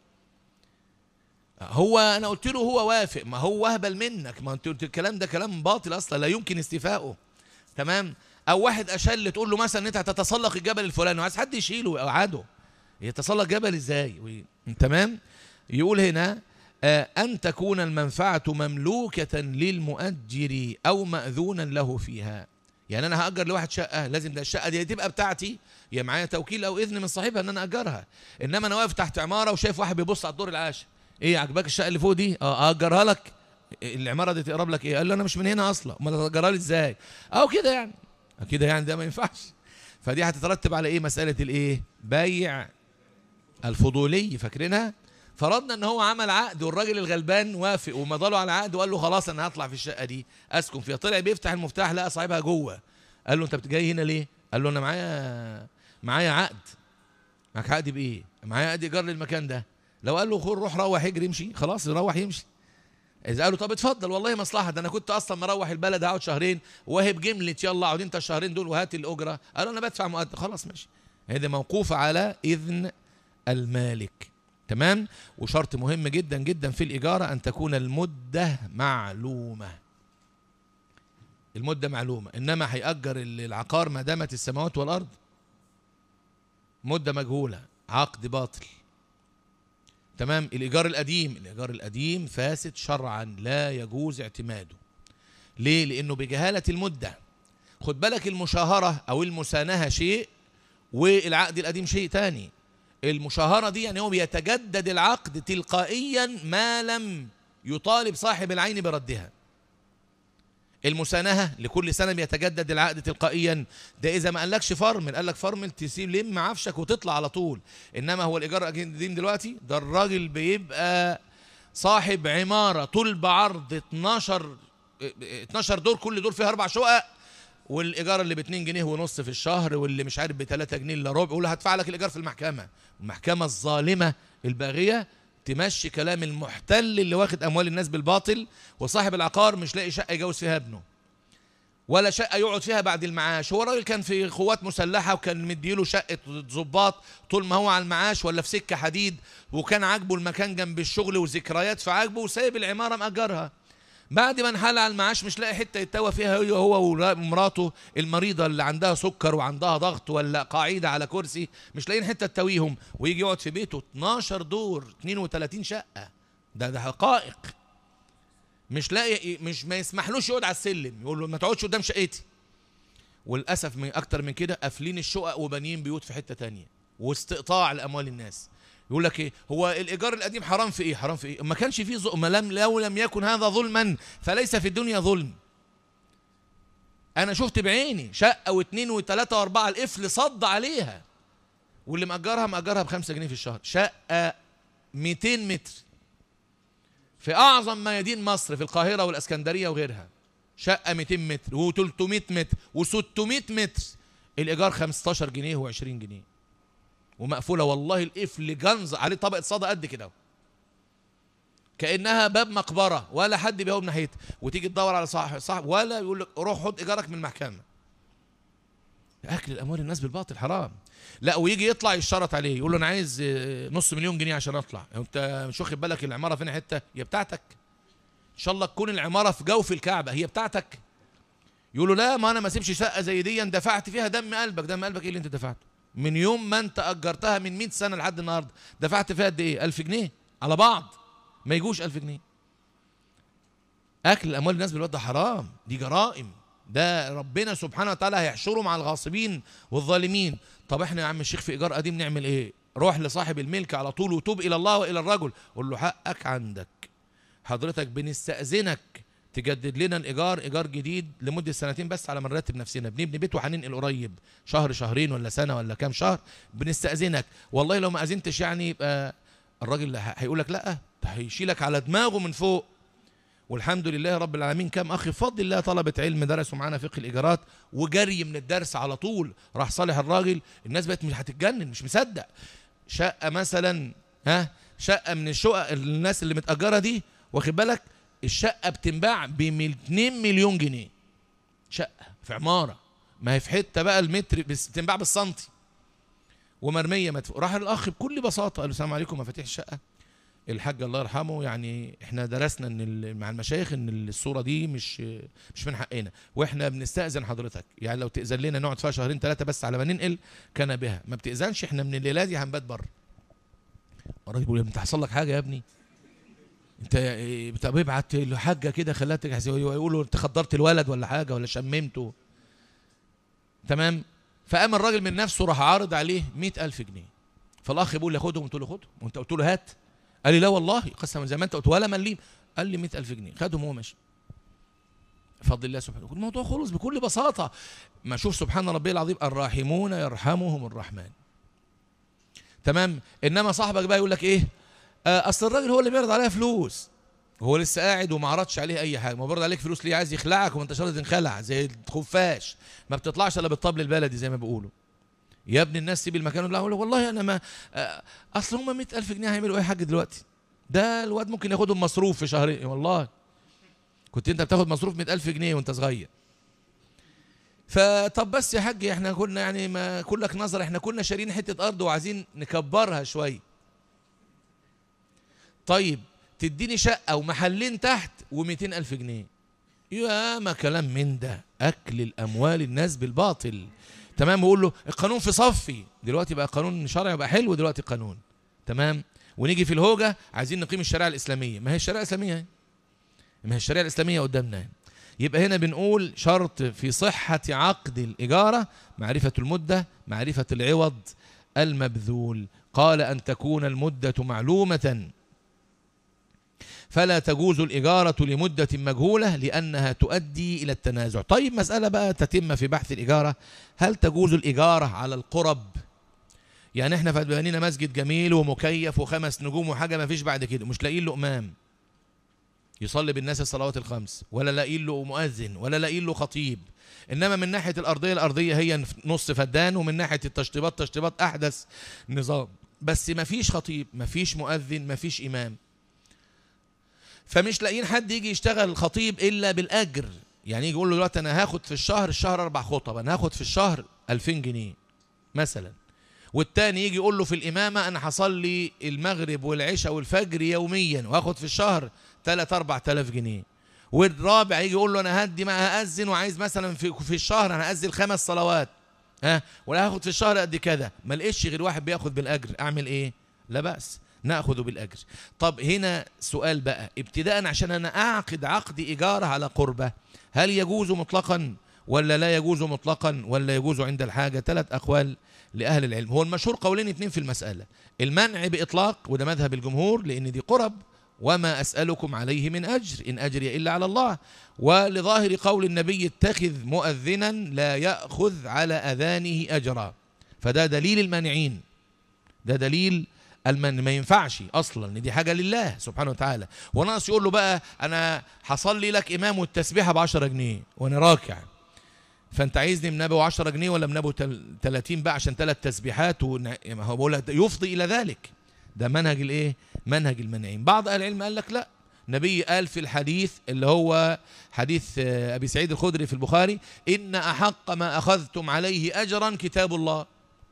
هو انا قلت له هو وافق ما هو اهبل منك ما انت قلت الكلام ده كلام باطل اصلا لا يمكن استيفائه تمام او واحد اشل تقول له مثلا ان انت هتتسلق الجبل الفلاني وعايز حد يشيله ويقعده يتسلق جبل ازاي تمام يقول هنا آه أن تكون المنفعة مملوكة للمؤجر أو مأذونا له فيها يعني أنا هأجر لواحد شقة لازم ده الشقة دي تبقى بتاعتي يا معايا توكيل أو إذن من صاحبها إن أنا أجرها إنما أنا واقف تحت عمارة وشايف واحد بيبص على الدور العاشر إيه عجبك الشقة اللي فوق دي؟ أه أجرها لك العمارة دي تقرب لك إيه؟ قال له أنا مش من هنا أصلا أمال تأجرها لي إزاي؟ أو كده يعني كده يعني ده ما ينفعش فدي هتترتب على إيه مسألة الإيه؟ بيع الفضولي فاكرينها؟ فرضنا ان هو عمل عقد والراجل الغلبان وافق ومضى على عقد وقال له خلاص انا هطلع في الشقه دي اسكن فيها طلع بيفتح المفتاح لقى صاحبها جوه قال له انت جاي هنا ليه قال له انا معايا معايا عقد معاك عقد بايه معايا عقد ايجار للمكان ده لو قال له خد روح روح اجري امشي خلاص يروح يمشي اذا قالوا طب اتفضل والله مصلحه ده انا كنت اصلا مروح البلد هقعد شهرين واهب جمله يلا اقعد انت الشهرين دول وهات الاجره قالوا انا بدفع مقدم خلاص ماشي هذه موقوفه على اذن المالك تمام وشرط مهم جدا جدا في الاجاره ان تكون المده معلومه المده معلومه انما هيأجر العقار ما دامت السماوات والارض مده مجهوله عقد باطل تمام الإيجار القديم الإيجار القديم فاسد شرعا لا يجوز اعتماده ليه لأنه بجهالة المدة خد بالك المشاهرة أو المسانهة شيء والعقد القديم شيء تاني المشاهرة دي يعني هو بيتجدد العقد تلقائيا ما لم يطالب صاحب العين بردها المسانهة لكل سنة بيتجدد العقد تلقائيا ده إذا ما قالكش فرمل قال لك فرمل تسيب لم عفشك وتطلع على طول إنما هو الإيجار القديم دلوقتي ده الراجل بيبقى صاحب عمارة طول بعرض 12 12 دور كل دور فيها أربع شقق والإيجار اللي ب 2 جنيه ونص في الشهر واللي مش عارف ب 3 جنيه إلا ربع يقول هدفع لك الإيجار في المحكمة المحكمة الظالمة الباغية تمشي كلام المحتل اللي واخد اموال الناس بالباطل وصاحب العقار مش لاقي شقه يجوز فيها ابنه ولا شقه يقعد فيها بعد المعاش هو راجل كان في قوات مسلحه وكان مديله شقه ضباط طول ما هو على المعاش ولا في سكه حديد وكان عاجبه المكان جنب الشغل وذكريات فعاجبه وسايب العماره مأجرها بعد ما انحل على المعاش مش لاقي حته يتوى فيها هو هو ومراته المريضه اللي عندها سكر وعندها ضغط ولا قاعده على كرسي مش لاقيين حته تتويهم ويجي يقعد في بيته 12 دور 32 شقه ده ده حقائق مش لاقي مش ما يسمحلوش يقعد على السلم يقول له ما تقعدش قدام شقتي وللاسف من اكتر من كده قافلين الشقق وبانيين بيوت في حته تانية واستقطاع لاموال الناس يقول لك ايه هو الايجار القديم حرام في ايه حرام في ايه ما كانش فيه ظلم لم لو لم يكن هذا ظلما فليس في الدنيا ظلم انا شفت بعيني شقه واثنين وثلاثه واربعه القفل صد عليها واللي مأجرها مأجرها بخمسة جنيه في الشهر شقة 200 متر في أعظم ميادين مصر في القاهرة والإسكندرية وغيرها شقة 200 متر و300 متر و600 متر الإيجار 15 جنيه و20 جنيه ومقفوله والله القفل جنز عليه طبقه صدى قد كده كانها باب مقبره ولا حد بيقوم ناحيتها وتيجي تدور على صاحب صاحب ولا يقول لك روح خد ايجارك من المحكمه اكل الاموال الناس بالباطل حرام لا ويجي يطلع يشترط عليه يقول له انا عايز نص مليون جنيه عشان اطلع انت مش واخد بالك العماره فين حته هي بتاعتك ان شاء الله تكون العماره في جوف الكعبه هي بتاعتك يقول له لا ما انا ما اسيبش شقه زي دي دفعت فيها دم قلبك دم قلبك ايه اللي انت دفعته من يوم ما انت اجرتها من 100 سنه لحد النهارده دفعت فيها قد ايه 1000 جنيه على بعض ما يجوش 1000 جنيه اكل اموال الناس بالواد ده حرام دي جرائم ده ربنا سبحانه وتعالى هيحشره مع الغاصبين والظالمين طب احنا يا عم الشيخ في ايجار قديم نعمل ايه روح لصاحب الملك على طول وتوب الى الله والى الرجل قول له حقك عندك حضرتك بنستأذنك تجدد لنا الايجار ايجار جديد لمده سنتين بس على ما نرتب نفسنا بنبني بيت وهننقل قريب شهر شهرين ولا سنه ولا كام شهر بنستاذنك والله لو ما اذنتش يعني يبقى الراجل هيقول لك لا ده هيشيلك على دماغه من فوق والحمد لله رب العالمين كم اخ بفضل الله طلبه علم درسوا معانا فقه الايجارات وجري من الدرس على طول راح صالح الراجل الناس بقت مش هتتجنن مش مصدق شقه مثلا ها شقه من الشقق الناس اللي متاجره دي واخد بالك الشقه بتنباع ب 2 مليون جنيه شقه في عماره ما هي في حته بقى المتر بس بتنباع بالسنتي ومرميه مدفوع راح الاخ بكل بساطه قال له السلام عليكم مفاتيح الشقه الحاج الله يرحمه يعني احنا درسنا ان مع المشايخ ان الصوره دي مش مش من حقنا واحنا بنستاذن حضرتك يعني لو تاذن لنا نقعد فيها شهرين ثلاثه بس على ما ننقل كان بها ما بتاذنش احنا من الليله دي هنبات بره الراجل بيقول انت حصل لك حاجه يا ابني انت طب ابعت لحاجه كده خلاها تجهز يقولوا انت خدرت الولد ولا حاجه ولا شممته تمام فقام الراجل من نفسه راح عارض عليه مئة ألف جنيه فالأخ بيقول لي خدهم قلت له خدهم وأنت قلت له هات قال لي لا والله قسما زي ما أنت قلت ولا مليم قال لي مئة ألف جنيه خدهم وهو ماشي بفضل الله سبحانه الموضوع خلص بكل بساطة ما شوف سبحان ربي العظيم الراحمون يرحمهم الرحمن تمام إنما صاحبك بقى يقول لك إيه آه اصل الراجل هو اللي بيعرض عليها فلوس هو لسه قاعد وما عرضش عليه اي حاجه ما بيعرض عليك فلوس ليه عايز يخلعك وما انتش راضي تنخلع زي الخفاش ما بتطلعش الا بالطبل البلدي زي ما بيقولوا يا ابن الناس سيب المكان لا والله انا ما آه اصل هم 100000 جنيه هيعملوا اي حاجه دلوقتي ده الواد ممكن ياخدهم مصروف في شهرين والله كنت انت بتاخد مصروف مئة ألف جنيه وانت صغير فطب بس يا حاج احنا كنا يعني ما كلك نظر احنا كنا شارين حتة أرض وعايزين نكبرها شوية طيب تديني شقة ومحلين تحت ومئتين ألف جنيه يا ما كلام من ده أكل الأموال الناس بالباطل تمام يقول له القانون في صفي دلوقتي بقى قانون شرعي بقى حلو دلوقتي قانون تمام ونيجي في الهوجة عايزين نقيم الشريعة الإسلامية ما هي الشريعة الإسلامية اهي. ما هي الشريعة الإسلامية قدامنا اهي. يبقى هنا بنقول شرط في صحة عقد الإجارة معرفة المدة معرفة العوض المبذول قال أن تكون المدة معلومة فلا تجوز الإجارة لمدة مجهولة لأنها تؤدي إلى التنازع طيب مسألة بقى تتم في بحث الإجارة هل تجوز الإجارة على القرب يعني احنا بنينا مسجد جميل ومكيف وخمس نجوم وحاجة ما فيش بعد كده مش لاقيين له إمام يصلي بالناس الصلوات الخمس ولا لاقيين له مؤذن ولا لاقيين له خطيب انما من ناحيه الارضيه الارضيه هي نص فدان ومن ناحيه التشطيبات تشطيبات احدث نظام بس ما فيش خطيب ما فيش مؤذن ما فيش امام فمش لاقيين حد يجي يشتغل خطيب الا بالاجر يعني يجي يقول له دلوقتي انا هاخد في الشهر الشهر اربع خطب انا هاخد في الشهر 2000 جنيه مثلا والتاني يجي يقول له في الامامه انا هصلي المغرب والعشاء والفجر يوميا واخد في الشهر 3 4000 جنيه والرابع يجي يقول له انا هدي ما هاذن وعايز مثلا في في الشهر انا هاذن خمس صلوات ها ولا هاخد في الشهر قد كذا ما لقيتش غير واحد بياخد بالاجر اعمل ايه لا باس ناخذ بالاجر طب هنا سؤال بقى ابتداء عشان انا اعقد عقد ايجار على قربه هل يجوز مطلقا ولا لا يجوز مطلقا ولا يجوز عند الحاجه ثلاث اقوال لاهل العلم هو المشهور قولين اتنين في المساله المنع باطلاق وده مذهب الجمهور لان دي قرب وما أسألكم عليه من أجر إن أجري إلا على الله ولظاهر قول النبي اتخذ مؤذنا لا يأخذ على أذانه أجرا فده دليل المانعين ده دليل المن ما ينفعش اصلا ان دي حاجه لله سبحانه وتعالى وناقص يقول له بقى انا هصلي لك امام والتسبيحه ب 10 جنيه وانا راكع فانت عايزني من ابو 10 جنيه ولا من ابو 30 بقى عشان ثلاث تسبيحات ون... ما هو بقول يفضي الى ذلك ده منهج الايه منهج المنعين بعض اهل العلم قال لك لا النبي قال في الحديث اللي هو حديث ابي سعيد الخدري في البخاري ان احق ما اخذتم عليه اجرا كتاب الله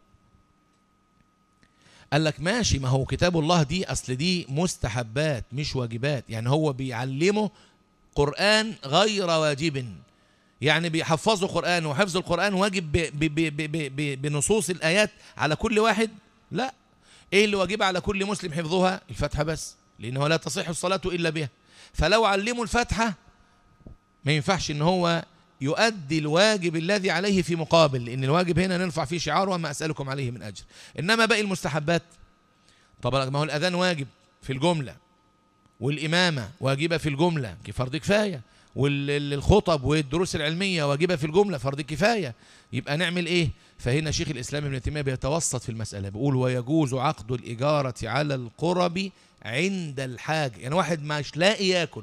قال لك ماشي ما هو كتاب الله دي اصل دي مستحبات مش واجبات يعني هو بيعلمه قران غير واجب يعني بيحفظوا قران وحفظ القران واجب ب ب ب ب ب بنصوص الايات على كل واحد لا ايه اللي واجب على كل مسلم حفظها الفاتحه بس لانه لا تصح الصلاه الا بها فلو علموا الفاتحه ما ينفعش ان هو يؤدي الواجب الذي عليه في مقابل لان الواجب هنا نرفع فيه شعار وما اسالكم عليه من اجر انما باقي المستحبات طبعا ما هو الاذان واجب في الجمله والامامه واجبه في الجمله كفرض كفايه والخطب والدروس العلميه واجبه في الجمله فرض كفايه يبقى نعمل ايه فهنا شيخ الاسلام ابن تيميه بيتوسط في المساله بيقول ويجوز عقد الاجاره على القرب عند الحاجه يعني واحد مش لاقي ياكل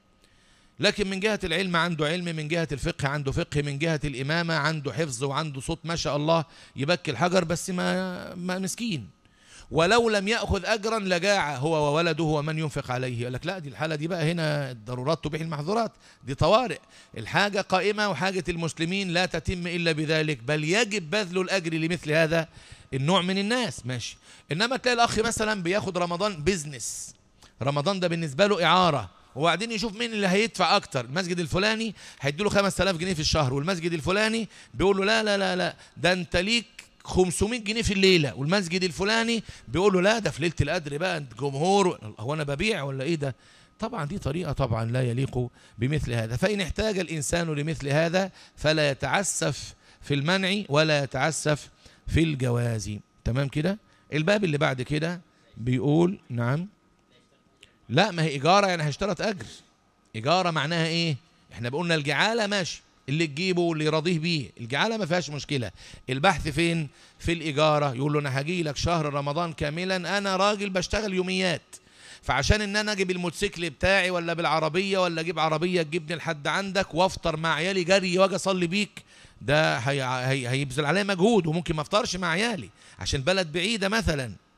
لكن من جهة العلم عنده علم من جهة الفقه عنده فقه من جهة الإمامة عنده حفظ وعنده صوت ما شاء الله يبكي الحجر بس ما, ما مسكين ولو لم يأخذ أجرا لجاع هو وولده ومن ينفق عليه يقول لك لا دي الحالة دي بقى هنا الضرورات تبيح المحظورات دي طوارئ الحاجة قائمة وحاجة المسلمين لا تتم إلا بذلك بل يجب بذل الأجر لمثل هذا النوع من الناس ماشي إنما تلاقي الأخ مثلا بياخد رمضان بيزنس رمضان ده بالنسبة له إعارة وبعدين يشوف مين اللي هيدفع اكتر المسجد الفلاني هيدي له 5000 جنيه في الشهر والمسجد الفلاني بيقول له لا لا لا لا ده انت ليك 500 جنيه في الليله والمسجد الفلاني بيقول له لا ده في ليله القدر بقى جمهور هو انا ببيع ولا ايه ده طبعا دي طريقه طبعا لا يليق بمثل هذا فان احتاج الانسان لمثل هذا فلا يتعسف في المنع ولا يتعسف في الجواز تمام كده الباب اللي بعد كده بيقول نعم لا ما هي إيجارة يعني هيشترط أجر إيجارة معناها إيه؟ إحنا بقولنا الجعالة ماشي اللي تجيبه واللي يراضيه بيه الجعالة ما فيهاش مشكلة البحث فين؟ في الإيجارة يقول له أنا هجي لك شهر رمضان كاملا أنا راجل بشتغل يوميات فعشان ان انا اجيب الموتوسيكل بتاعي ولا بالعربيه ولا اجيب عربيه تجيبني لحد عندك وافطر مع عيالي جري واجي اصلي بيك ده هي هي هيبذل عليا مجهود وممكن ما افطرش مع عيالي عشان بلد بعيده مثلا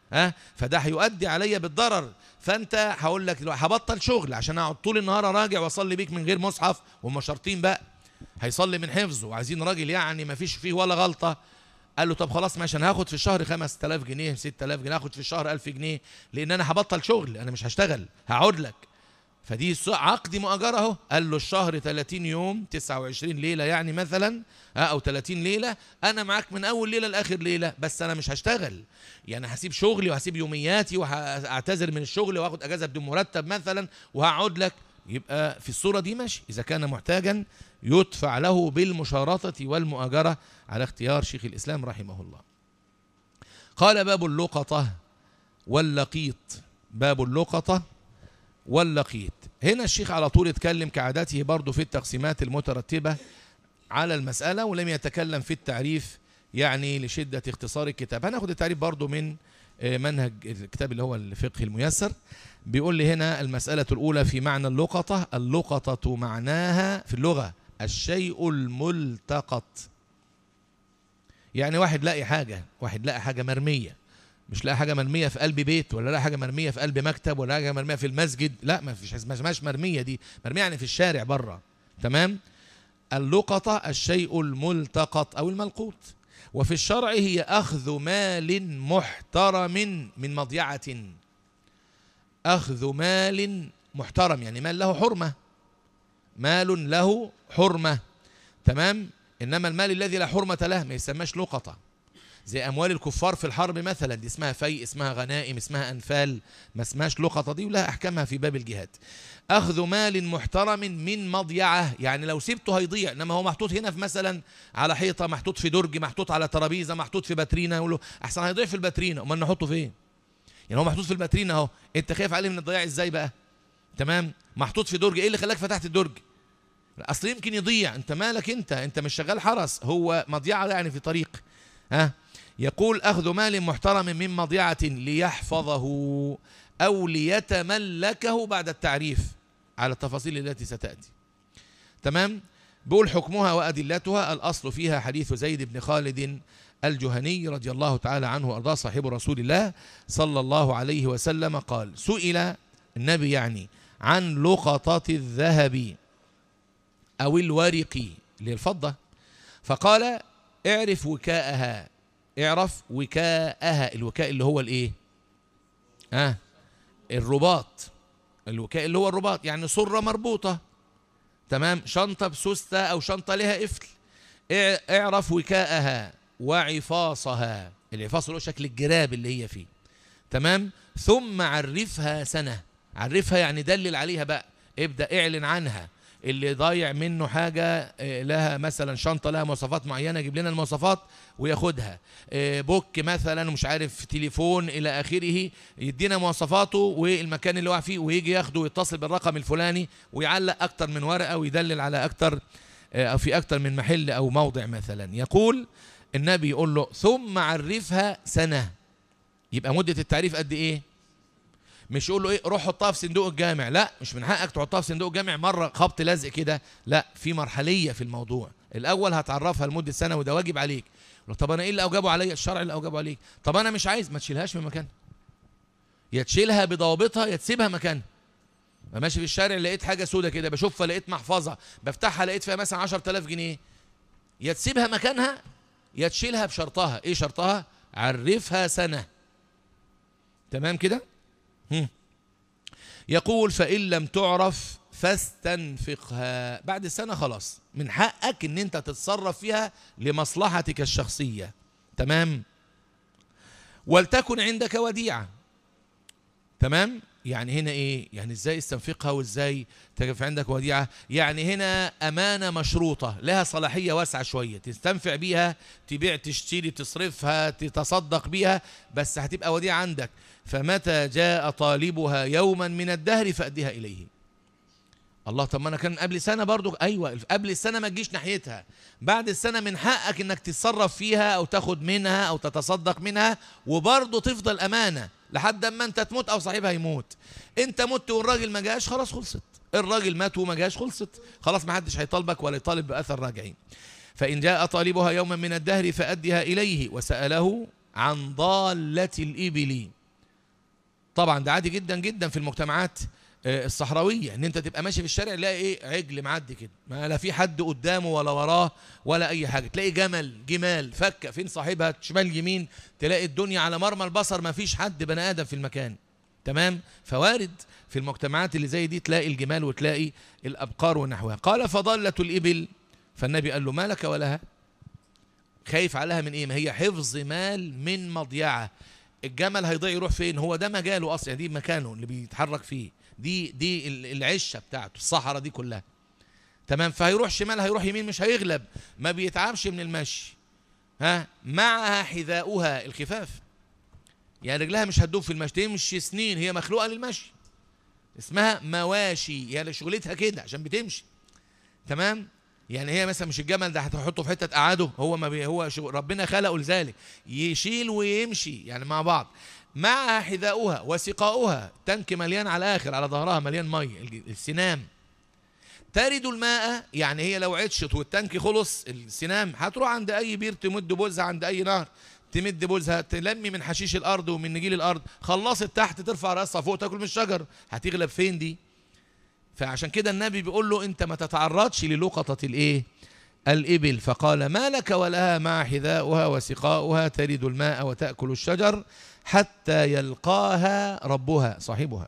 ها فده هيؤدي عليا بالضرر فانت هقول لك دلوقتي هبطل شغل عشان اقعد طول النهار راجع واصلي بيك من غير مصحف وهم شرطين بقى هيصلي من حفظه وعايزين راجل يعني ما فيش فيه ولا غلطه قال له طب خلاص ماشي انا هاخد في الشهر 5000 جنيه 6000 جنيه هاخد في الشهر 1000 جنيه لان انا هبطل شغل انا مش هشتغل هقعد لك فدي س- عقد مؤجرة اهو قال له الشهر 30 يوم 29 ليلة يعني مثلا ها، او 30 ليلة انا معاك من اول ليلة لاخر ليلة بس انا مش هشتغل يعني هسيب شغلي وهسيب يومياتي وهعتذر من الشغل واخد اجازة بدون مرتب مثلا وهقعد لك يبقى في الصورة دي ماشي اذا كان محتاجا يدفع له بالمشارطة والمؤاجرة على اختيار شيخ الاسلام رحمه الله قال باب اللقطة واللقيط باب اللقطة واللقيط هنا الشيخ على طول اتكلم كعادته برضه في التقسيمات المترتبة على المسألة ولم يتكلم في التعريف يعني لشدة اختصار الكتاب هناخد التعريف برضه من آه، منهج الكتاب اللي هو الفقه الميسر بيقول لي هنا المسألة الأولى في معنى اللقطة اللقطة معناها في اللغة الشيء الملتقط يعني واحد لاقي حاجة واحد لاقي حاجة مرمية مش لاقي حاجة مرمية في قلب بيت ولا لاقي حاجة مرمية في قلب مكتب ولا حاجة مرمية في المسجد لا ما فيش ما اسمهاش مرمية دي مرمية يعني في الشارع بره تمام اللقطة الشيء الملتقط أو الملقوط وفي الشرع هي أخذ مال محترم من مضيعة أخذ مال محترم يعني مال له حرمة مال له حرمة تمام إنما المال الذي لا حرمة له ما يسماش لقطة زي أموال الكفار في الحرب مثلا دي اسمها في اسمها غنائم اسمها أنفال ما اسمهاش لقطة دي ولها أحكامها في باب الجهاد أخذ مال محترم من مضيعة يعني لو سبته هيضيع إنما هو محطوط هنا في مثلا على حيطة محطوط في درج محطوط على ترابيزة محطوط في باترينا يقول له أحسن هيضيع في الباترينا أمال نحطه فين يعني هو محطوط في الباترينا أهو أنت خايف عليه من الضياع إزاي بقى تمام محطوط في درج إيه اللي خلاك فتحت الدرج اصل يمكن يضيع انت مالك انت انت مش شغال حرس هو مضيعه يعني في طريق ها يقول اخذ مال محترم من مضيعه ليحفظه او ليتملكه بعد التعريف على التفاصيل التي ستاتي تمام بيقول حكمها وادلتها الاصل فيها حديث زيد بن خالد الجهني رضي الله تعالى عنه وارضاه صاحب رسول الله صلى الله عليه وسلم قال سئل النبي يعني عن لقطة الذهب أو الورق للفضة فقال اعرف وكاءها اعرف وكاءها الوكاء اللي هو الايه ها آه الرباط الوكاء اللي هو الرباط يعني صرة مربوطة تمام شنطة بسوستة أو شنطة لها قفل اع- اعرف وكاءها وعفاصها العفاص اللي هو شكل الجراب اللي هي فيه تمام ثم عرفها سنة عرفها يعني دلل عليها بقى ابدأ اعلن عنها اللي ضايع منه حاجة آه، لها مثلا شنطة لها مواصفات معينة يجيب لنا المواصفات وياخدها آه، بوك مثلا مش عارف تليفون إلى آخره يدينا مواصفاته والمكان اللي واقع فيه ويجي ياخده ويتصل بالرقم الفلاني ويعلق أكتر من ورقة ويدلل على أكتر آه، أو في أكتر من محل أو موضع مثلا يقول النبي يقول له ثم عرفها سنة يبقى مدة التعريف قد إيه مش يقول له ايه روح حطها في صندوق الجامع لا مش من حقك تحطها في صندوق الجامع مره خبط لزق كده لا في مرحليه في الموضوع الاول هتعرفها لمده سنه وده واجب عليك يقول طب انا ايه اللي اوجبه عليا الشرع اللي اوجبه عليك طب انا مش عايز ما تشيلهاش من مكانها يا تشيلها بضوابطها يا تسيبها مكانها أنا ماشي في الشارع لقيت حاجه سودة كده بشوفها لقيت محفظه بفتحها لقيت فيها مثلا 10000 جنيه يا تسيبها مكانها يا تشيلها بشرطها ايه شرطها عرفها سنه تمام كده هم. يقول فإن لم تعرف فاستنفقها بعد السنة خلاص من حقك ان انت تتصرف فيها لمصلحتك الشخصية تمام ولتكن عندك وديعة تمام يعني هنا ايه يعني ازاي استنفقها وازاي تقف عندك وديعة يعني هنا امانة مشروطة لها صلاحية واسعة شوية تستنفع بيها تبيع تشتري تصرفها تتصدق بيها بس هتبقى وديعة عندك فمتى جاء طالبها يوما من الدهر فأديها إليه الله طب ما انا كان قبل سنه برضو ايوه قبل السنه ما تجيش ناحيتها بعد السنه من حقك انك تتصرف فيها او تاخد منها او تتصدق منها وبرضو تفضل امانه لحد اما انت تموت او صاحبها يموت انت مت والراجل ما جاش خلاص خلصت الراجل مات وما جاش خلصت خلاص ما حدش هيطالبك ولا يطالب باثر راجعين فان جاء طالبها يوما من الدهر فادها اليه وساله عن ضاله الابل طبعا ده عادي جدا جدا في المجتمعات آه، الصحراويه ان انت تبقى ماشي في الشارع تلاقي ايه عجل معدي كده ما لا في حد قدامه ولا وراه ولا اي حاجه تلاقي جمل جمال فكه فين صاحبها شمال يمين تلاقي الدنيا على مرمى البصر ما فيش حد بني ادم في المكان تمام فوارد في المجتمعات اللي زي دي تلاقي الجمال وتلاقي الابقار ونحوها قال فضلة الابل فالنبي قال له ما لك ولها خايف عليها من ايه ما هي حفظ مال من مضيعه الجمل هيضيع يروح فين هو ده مجاله اصلا دي مكانه اللي بيتحرك فيه دي دي العشه بتاعته الصحراء دي كلها تمام فهيروح شمال هيروح يمين مش هيغلب ما بيتعبش من المشي ها معها حذاؤها الخفاف يعني رجلها مش هتدوب في المشي تمشي سنين هي مخلوقه للمشي اسمها مواشي يعني شغلتها كده عشان بتمشي تمام يعني هي مثلا مش الجمل ده هتحطه في حته تقعده هو ما بي هو شغل ربنا خلقه لذلك يشيل ويمشي يعني مع بعض معها حذاؤها وسقاؤها تنك مليان على الاخر على ظهرها مليان ميه السنام ترد الماء يعني هي لو عطشت والتانك خلص السنام هتروح عند اي بير تمد بوزها عند اي نهر تمد بوزها تلمي من حشيش الارض ومن نجيل الارض خلصت تحت ترفع راسها فوق تاكل من الشجر هتغلب فين دي فعشان كده النبي بيقول له انت ما تتعرضش للقطة الايه الإبل فقال ما لك ولها مع حذاؤها وسقاؤها ترد الماء وتأكل الشجر حتى يلقاها ربها صاحبها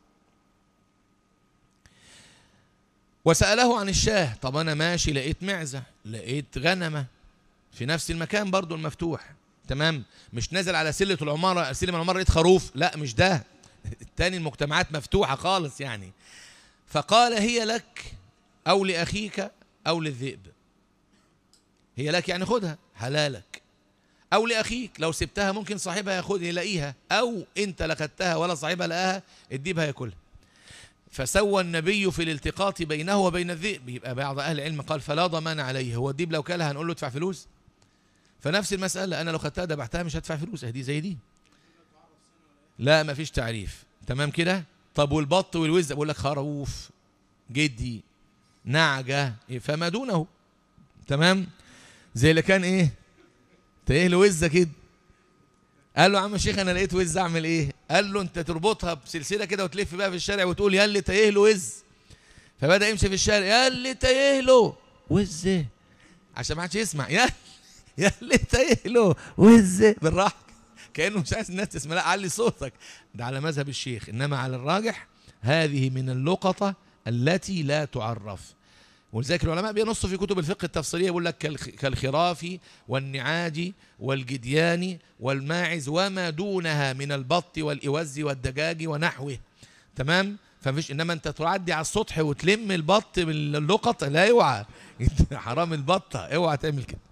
وسأله عن الشاه طب أنا ماشي لقيت معزة لقيت غنمة في نفس المكان برضو المفتوح تمام مش نازل على سلة العمارة سلم العمارة لقيت خروف لا مش ده التاني المجتمعات مفتوحة خالص يعني فقال هي لك أو لأخيك أو للذئب هي لك يعني خدها حلالك أو لأخيك لو سبتها ممكن صاحبها ياخدها يلاقيها أو أنت لخدتها ولا صاحبها لقاها الديب هياكلها فسوى النبي في الالتقاط بينه وبين الذئب يبقى بعض أهل العلم قال فلا ضمان عليه هو الديب لو كلها هنقول له ادفع فلوس فنفس المسألة أنا لو خدتها دبحتها مش هدفع فلوس دي زي دي لا مفيش تعريف تمام كده طب والبط والوز بقول لك خروف جدي نعجة فما دونه تمام زي اللي كان ايه تايه له وزه كده قال له يا عم الشيخ انا لقيت وز اعمل ايه قال له انت تربطها بسلسله كده وتلف بقى في الشارع وتقول يا اللي تايه له وز فبدا يمشي في الشارع يا اللي تايه له وز عشان ما حدش يسمع يا يا اللي تايه له وز بالراحه كانه مش عايز الناس تسمع لا علي صوتك ده على مذهب الشيخ انما على الراجح هذه من اللقطه التي لا تعرف ولذلك العلماء بينصوا في كتب الفقه التفصيليه يقول لك كالخراف والنعاج والجديان والماعز وما دونها من البط والاوز والدجاج ونحوه تمام فمفيش انما انت تعدي على السطح وتلم البط من اللقط لا اوعى حرام البطه اوعى تعمل كده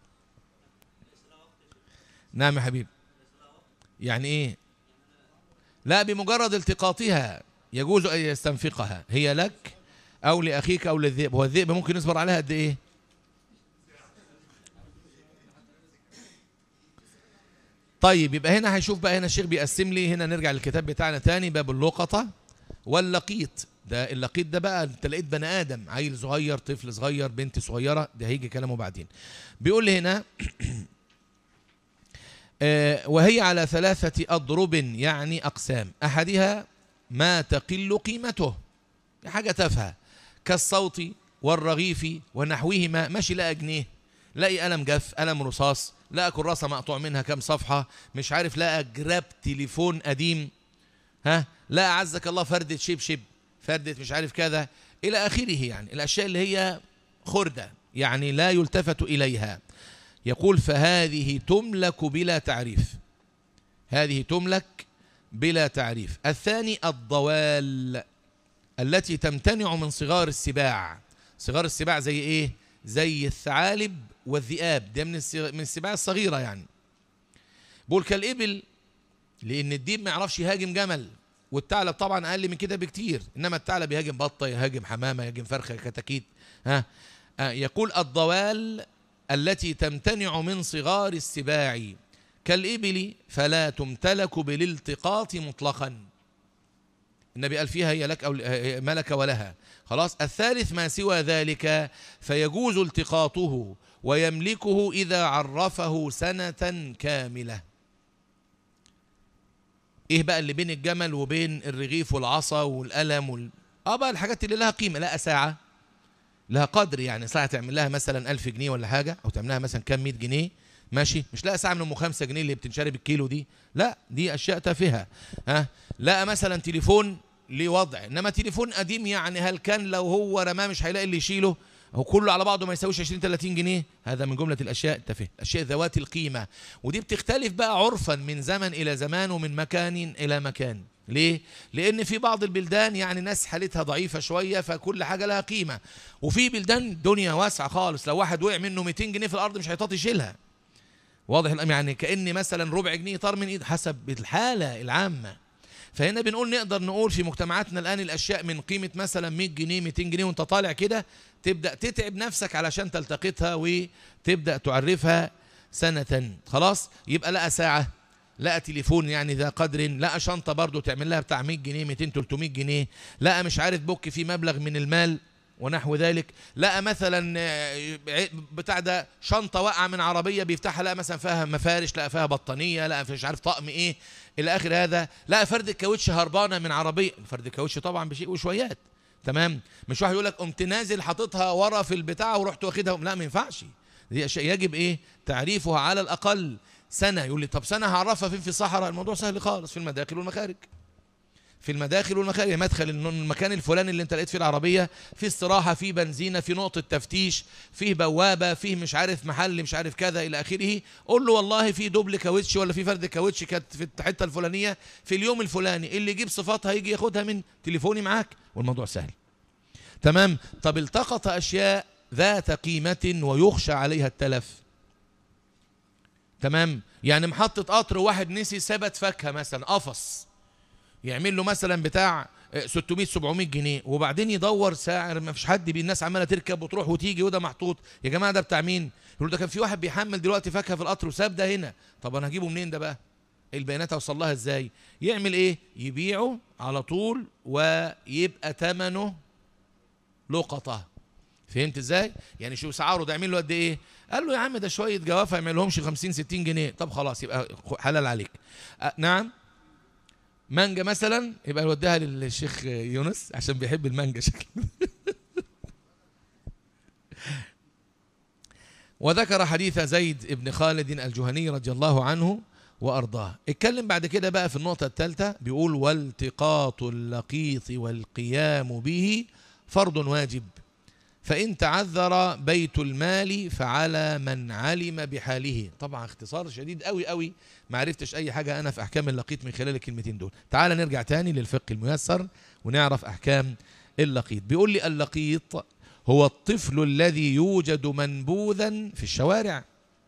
نعم يا حبيبي يعني ايه لا بمجرد التقاطها يجوز ان يستنفقها هي لك او لاخيك او للذئب هو الذئب ممكن يصبر عليها قد ايه طيب يبقى هنا هيشوف بقى هنا الشيخ بيقسم لي هنا نرجع للكتاب بتاعنا تاني باب اللقطة واللقيط ده اللقيط ده بقى انت لقيت بني ادم عيل صغير طفل صغير بنت صغيره ده هيجي كلامه بعدين بيقول لي هنا آه، وهي على ثلاثة أضرب يعني أقسام أحدها ما تقل قيمته حاجة تافهة كالصوت والرغيف ونحوهما ماشي لقى جنيه لاقي قلم جف قلم رصاص لقى كراسة مقطوع منها كام صفحة مش عارف لقى جراب تليفون قديم ها لقى عزك الله فردة شبشب فردة مش عارف كذا إلى آخره يعني الأشياء اللي هي خردة يعني لا يلتفت إليها يقول فهذه تملك بلا تعريف هذه تملك بلا تعريف الثاني الضوال التي تمتنع من صغار السباع صغار السباع زي ايه زي الثعالب والذئاب ده من من السباع الصغيره يعني بقول كالابل لان الديب ما يعرفش يهاجم جمل والثعلب طبعا اقل من كده بكتير انما الثعلب يهاجم بطه يهاجم حمامه يهاجم فرخه كتاكيت ها آه يقول الضوال التي تمتنع من صغار السباع كالإبل فلا تمتلك بالالتقاط مطلقا النبي قال فيها هي لك أو ملك ولها خلاص الثالث ما سوى ذلك فيجوز التقاطه ويملكه إذا عرفه سنة كاملة ايه بقى اللي بين الجمل وبين الرغيف والعصا والقلم وال... اه بقى الحاجات اللي لها قيمه لا ساعه لها قدر يعني ساعه تعمل لها مثلا 1000 جنيه ولا حاجه او تعمل لها مثلا كام 100 جنيه ماشي مش لا ساعه من ام 5 جنيه اللي بتنشري بالكيلو دي لا دي اشياء تافهه ها لا مثلا تليفون ليه وضع انما تليفون قديم يعني هل كان لو هو رماه مش هيلاقي اللي يشيله هو كله على بعضه ما يساويش 20 30 جنيه هذا من جمله الاشياء التافهه الاشياء ذوات القيمه ودي بتختلف بقى عرفا من زمن الى زمان ومن مكان الى مكان ليه؟ لأن في بعض البلدان يعني ناس حالتها ضعيفة شوية فكل حاجة لها قيمة وفي بلدان دنيا واسعة خالص لو واحد وقع منه 200 جنيه في الأرض مش هيطاط يشيلها واضح الأمر يعني كأن مثلا ربع جنيه طار من إيد حسب الحالة العامة فهنا بنقول نقدر نقول في مجتمعاتنا الآن الأشياء من قيمة مثلا 100 جنيه 200 جنيه وأنت طالع كده تبدأ تتعب نفسك علشان تلتقطها وتبدأ تعرفها سنة خلاص يبقى لقى ساعة لقى تليفون يعني ذا قدر لقى شنطة برضه تعمل لها بتاع 100 جنيه 200 300 جنيه لقى مش عارف بوك فيه مبلغ من المال ونحو ذلك لقى مثلا آه، بتاع ده شنطة واقعة من عربية بيفتحها لقى مثلا فيها مفارش لقى فيها بطانية لقى مش عارف طقم ايه الى اخر هذا لقى فرد الكاوتش هربانة من عربية فرد الكاوتش طبعا بشيء وشويات تمام مش واحد يقول لك قمت نازل حاططها ورا في البتاع ورحت واخدها لا ما ينفعش دي اشياء يجب ايه تعريفها على الاقل سنة يقول لي طب سنة هعرفها فين في الصحراء الموضوع سهل خالص في المداخل والمخارج في المداخل والمخارج مدخل المكان الفلاني اللي انت لقيت فيه العربيه في استراحه في بنزينه في نقطه تفتيش فيه بوابه فيه مش عارف محل مش عارف كذا الى اخره قول له والله في دوبل كاوتش ولا في فرد كاوتش كانت في الحته الفلانيه في اليوم الفلاني اللي يجيب صفاتها يجي ياخدها من تليفوني معاك والموضوع سهل تمام طب التقط اشياء ذات قيمه ويخشى عليها التلف تمام يعني محطة قطر واحد نسي ثبت فاكهة مثلا قفص يعمل له مثلا بتاع 600 700 جنيه وبعدين يدور ساعر ما فيش حد بي الناس عماله تركب وتروح وتيجي وده محطوط يا جماعه ده بتاع مين يقول ده كان في واحد بيحمل دلوقتي فاكهه في القطر وساب ده هنا طب انا هجيبه منين ده بقى البيانات اوصل لها ازاي يعمل ايه يبيعه على طول ويبقى ثمنه لقطه فهمت ازاي يعني شوف سعره ده يعمل له قد ايه قال له يا عم ده شويه جوافه يعمل لهمش 50 60 جنيه طب خلاص يبقى حلال عليك أه نعم مانجا مثلا يبقى نوديها للشيخ يونس عشان بيحب المانجا شكله وذكر حديث زيد بن خالد الجهني رضي الله عنه وأرضاه اتكلم بعد كده بقى في النقطة الثالثة بيقول والتقاط اللقيط والقيام به فرض واجب فإن تعذر بيت المال فعلى من علم بحاله طبعا اختصار شديد قوي قوي ما عرفتش أي حاجة أنا في أحكام اللقيط من خلال الكلمتين دول تعال نرجع تاني للفقه الميسر ونعرف أحكام اللقيط بيقول لي اللقيط هو الطفل الذي يوجد منبوذا في الشوارع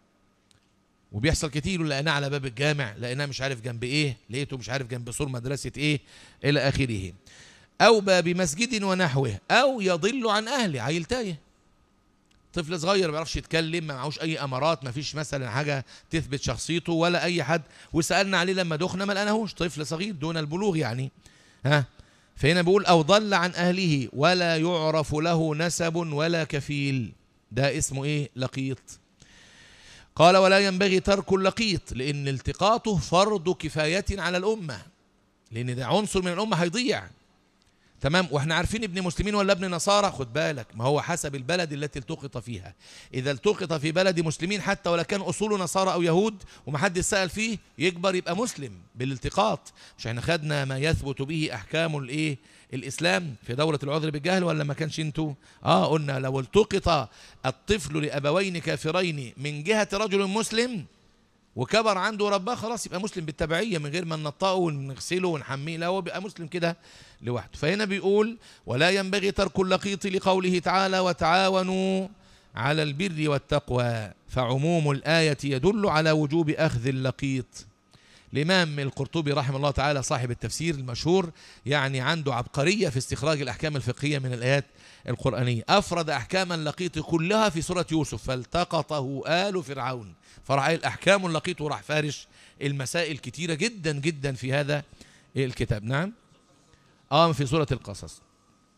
وبيحصل كتير لقيناه على باب الجامع لقيناه مش عارف جنب ايه لقيته مش عارف جنب سور مدرسة ايه الى اخره أو باب مسجد ونحوه أو يضل عن أهله عيل تايه طفل صغير ما بيعرفش يتكلم ما معهوش أي أمارات ما فيش مثلا حاجة تثبت شخصيته ولا أي حد وسألنا عليه لما دخنا ما لقناهوش طفل صغير دون البلوغ يعني ها فهنا بيقول أو ضل عن أهله ولا يعرف له نسب ولا كفيل ده اسمه إيه لقيط قال ولا ينبغي ترك اللقيط لأن التقاطه فرض كفاية على الأمة لأن ده عنصر من الأمة هيضيع تمام واحنا عارفين ابن مسلمين ولا ابن نصارى خد بالك ما هو حسب البلد التي التقط فيها اذا التقط في بلد مسلمين حتى ولا كان اصوله نصارى او يهود ومحدش سال فيه يكبر يبقى مسلم بالالتقاط مش احنا خدنا ما يثبت به احكام الايه الاسلام في دوره العذر بالجهل ولا ما كانش انتوا اه قلنا لو التقط الطفل لابوين كافرين من جهه رجل مسلم وكبر عنده رباه خلاص يبقى مسلم بالتبعيه من غير ما ننطقه ونغسله ونحميه لا هو بيبقى مسلم كده لوحده فهنا بيقول ولا ينبغي ترك اللقيط لقوله تعالى وتعاونوا على البر والتقوى فعموم الآية يدل على وجوب أخذ اللقيط الإمام القرطبي رحمه الله تعالى صاحب التفسير المشهور يعني عنده عبقرية في استخراج الأحكام الفقهية من الآيات القرآنية أفرد أحكام اللقيط كلها في سورة يوسف فالتقطه آل فرعون فراح الأحكام اللقيط وراح فارش المسائل كتيرة جدا جدا في هذا الكتاب نعم آه في سورة القصص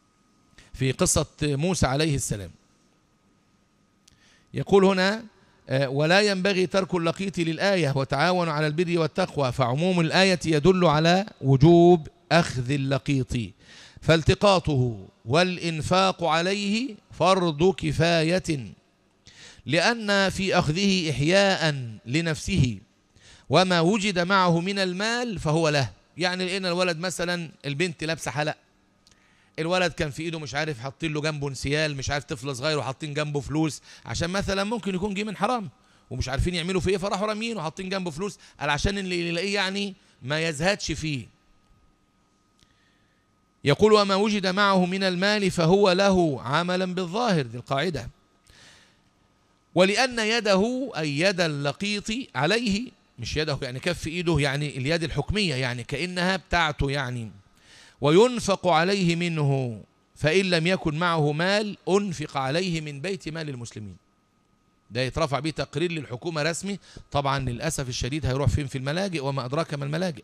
في قصة موسى عليه السلام يقول هنا آه، ولا ينبغي ترك اللقيط للآية وتعاونوا على البر والتقوى فعموم الآية يدل على وجوب أخذ اللقيط فالتقاطه والإنفاق عليه فرض كفاية لأن في أخذه إحياء لنفسه وما وجد معه من المال فهو له يعني لقينا الولد مثلا البنت لابسه حلق الولد كان في ايده مش عارف حاطين له جنبه انسيال مش عارف طفل صغير وحاطين جنبه فلوس عشان مثلا ممكن يكون جه من حرام ومش عارفين يعملوا فيه ايه فراحوا رامين وحاطين جنبه فلوس قال عشان اللي يلاقيه يعني ما يزهدش فيه يقول وما وجد معه من المال فهو له عملا بالظاهر دي القاعدة ولأن يده أي يد اللقيط عليه مش يده يعني كف إيده يعني اليد الحكمية يعني كأنها بتاعته يعني وينفق عليه منه فإن لم يكن معه مال أنفق عليه من بيت مال المسلمين ده يترفع به تقرير للحكومة رسمي طبعا للأسف الشديد هيروح فين في الملاجئ وما أدراك ما الملاجئ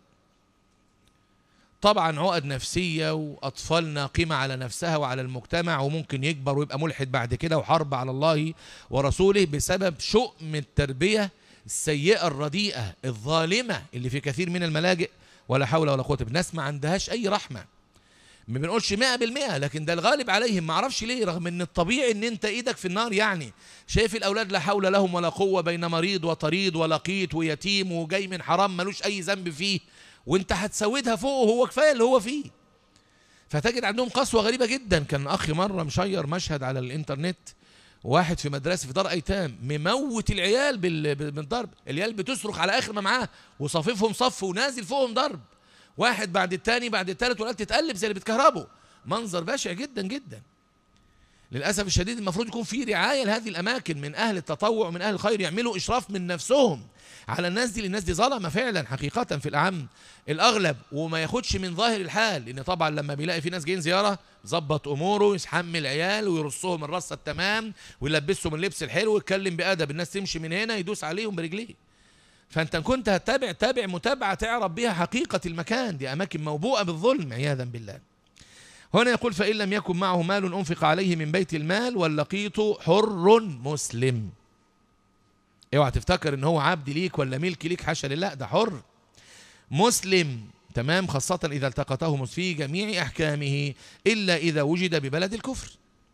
طبعا عقد نفسية وأطفالنا قيمة على نفسها وعلى المجتمع وممكن يكبر ويبقى ملحد بعد كده وحرب على الله ورسوله بسبب شؤم التربية السيئة الرديئة الظالمة اللي في كثير من الملاجئ ولا حول ولا قوة بالناس ما عندهاش أي رحمة ما بنقولش 100% لكن ده الغالب عليهم ما اعرفش ليه رغم ان الطبيعي ان انت ايدك في النار يعني شايف الاولاد لا حول لهم ولا قوه بين مريض وطريد ولقيط ويتيم وجاي من حرام ملوش اي ذنب فيه وانت هتسودها فوقه هو كفايه اللي هو فيه فتجد عندهم قسوه غريبه جدا كان اخي مره مشير مشهد على الانترنت واحد في مدرسه في دار ايتام مموت العيال بالضرب العيال بتصرخ على اخر ما معاه وصففهم صف ونازل فوقهم ضرب واحد بعد التاني بعد التالت والعيال تتقلب زي اللي بتكهربوا منظر بشع جدا جدا للاسف الشديد المفروض يكون في رعايه لهذه الاماكن من اهل التطوع ومن اهل الخير يعملوا اشراف من نفسهم على الناس دي الناس دي ظلمه فعلا حقيقه في الاعم الاغلب وما ياخدش من ظاهر الحال لان طبعا لما بيلاقي في ناس جايين زياره ظبط اموره يحمل عيال ويرصهم الرصه التمام ويلبسهم اللبس الحلو ويتكلم بادب الناس تمشي من هنا يدوس عليهم برجليه فانت كنت هتتابع تابع متابعه تعرف بها حقيقه المكان دي اماكن موبوءه بالظلم عياذا بالله هنا يقول فإن لم يكن معه مال أنفق عليه من بيت المال واللقيط حر مسلم اوعى تفتكر ان هو عبد ليك ولا ملك ليك حاشا لله ده حر مسلم تمام خاصة إذا التقطه في جميع أحكامه إلا إذا وجد ببلد الكفر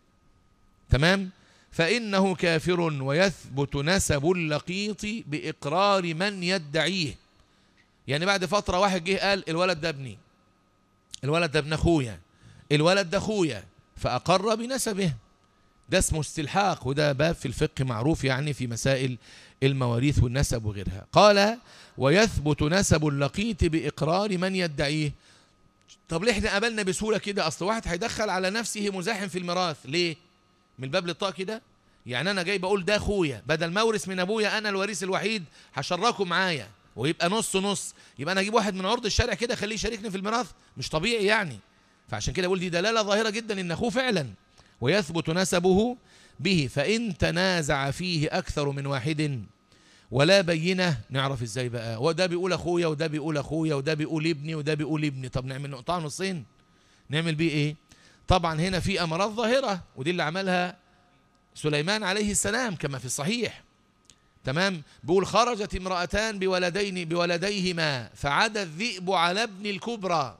تمام فإنه كافر ويثبت نسب اللقيط بإقرار من يدعيه يعني بعد فترة واحد جه قال الولد ده ابني الولد ده ابن أخويا الولد ده أخويا فأقر بنسبه ده اسمه استلحاق وده باب في الفقه معروف يعني في مسائل المواريث والنسب وغيرها قال ويثبت نسب اللقيط بإقرار من يدعيه طب ليه احنا قبلنا بسهولة كده أصل واحد هيدخل على نفسه مزاحم في الميراث ليه من الباب للطاق كده يعني أنا جاي بقول ده أخويا بدل ما أورث من أبويا أنا الوريث الوحيد هشركه معايا ويبقى نص نص يبقى أنا أجيب واحد من عرض الشارع كده أخليه يشاركني في الميراث مش طبيعي يعني فعشان كده بقول دي دلالة ظاهرة جدا إن أخوه فعلا ويثبت نسبه به فإن تنازع فيه أكثر من واحد ولا بينة نعرف ازاي بقى وده بيقول اخويا وده بيقول اخويا وده بيقول ابني وده بيقول ابني طب نعمل نقطع نصين نعمل بيه ايه طبعا هنا في امراض ظاهرة ودي اللي عملها سليمان عليه السلام كما في الصحيح تمام بيقول خرجت امرأتان بولدين بولديهما فعدا الذئب على ابن الكبرى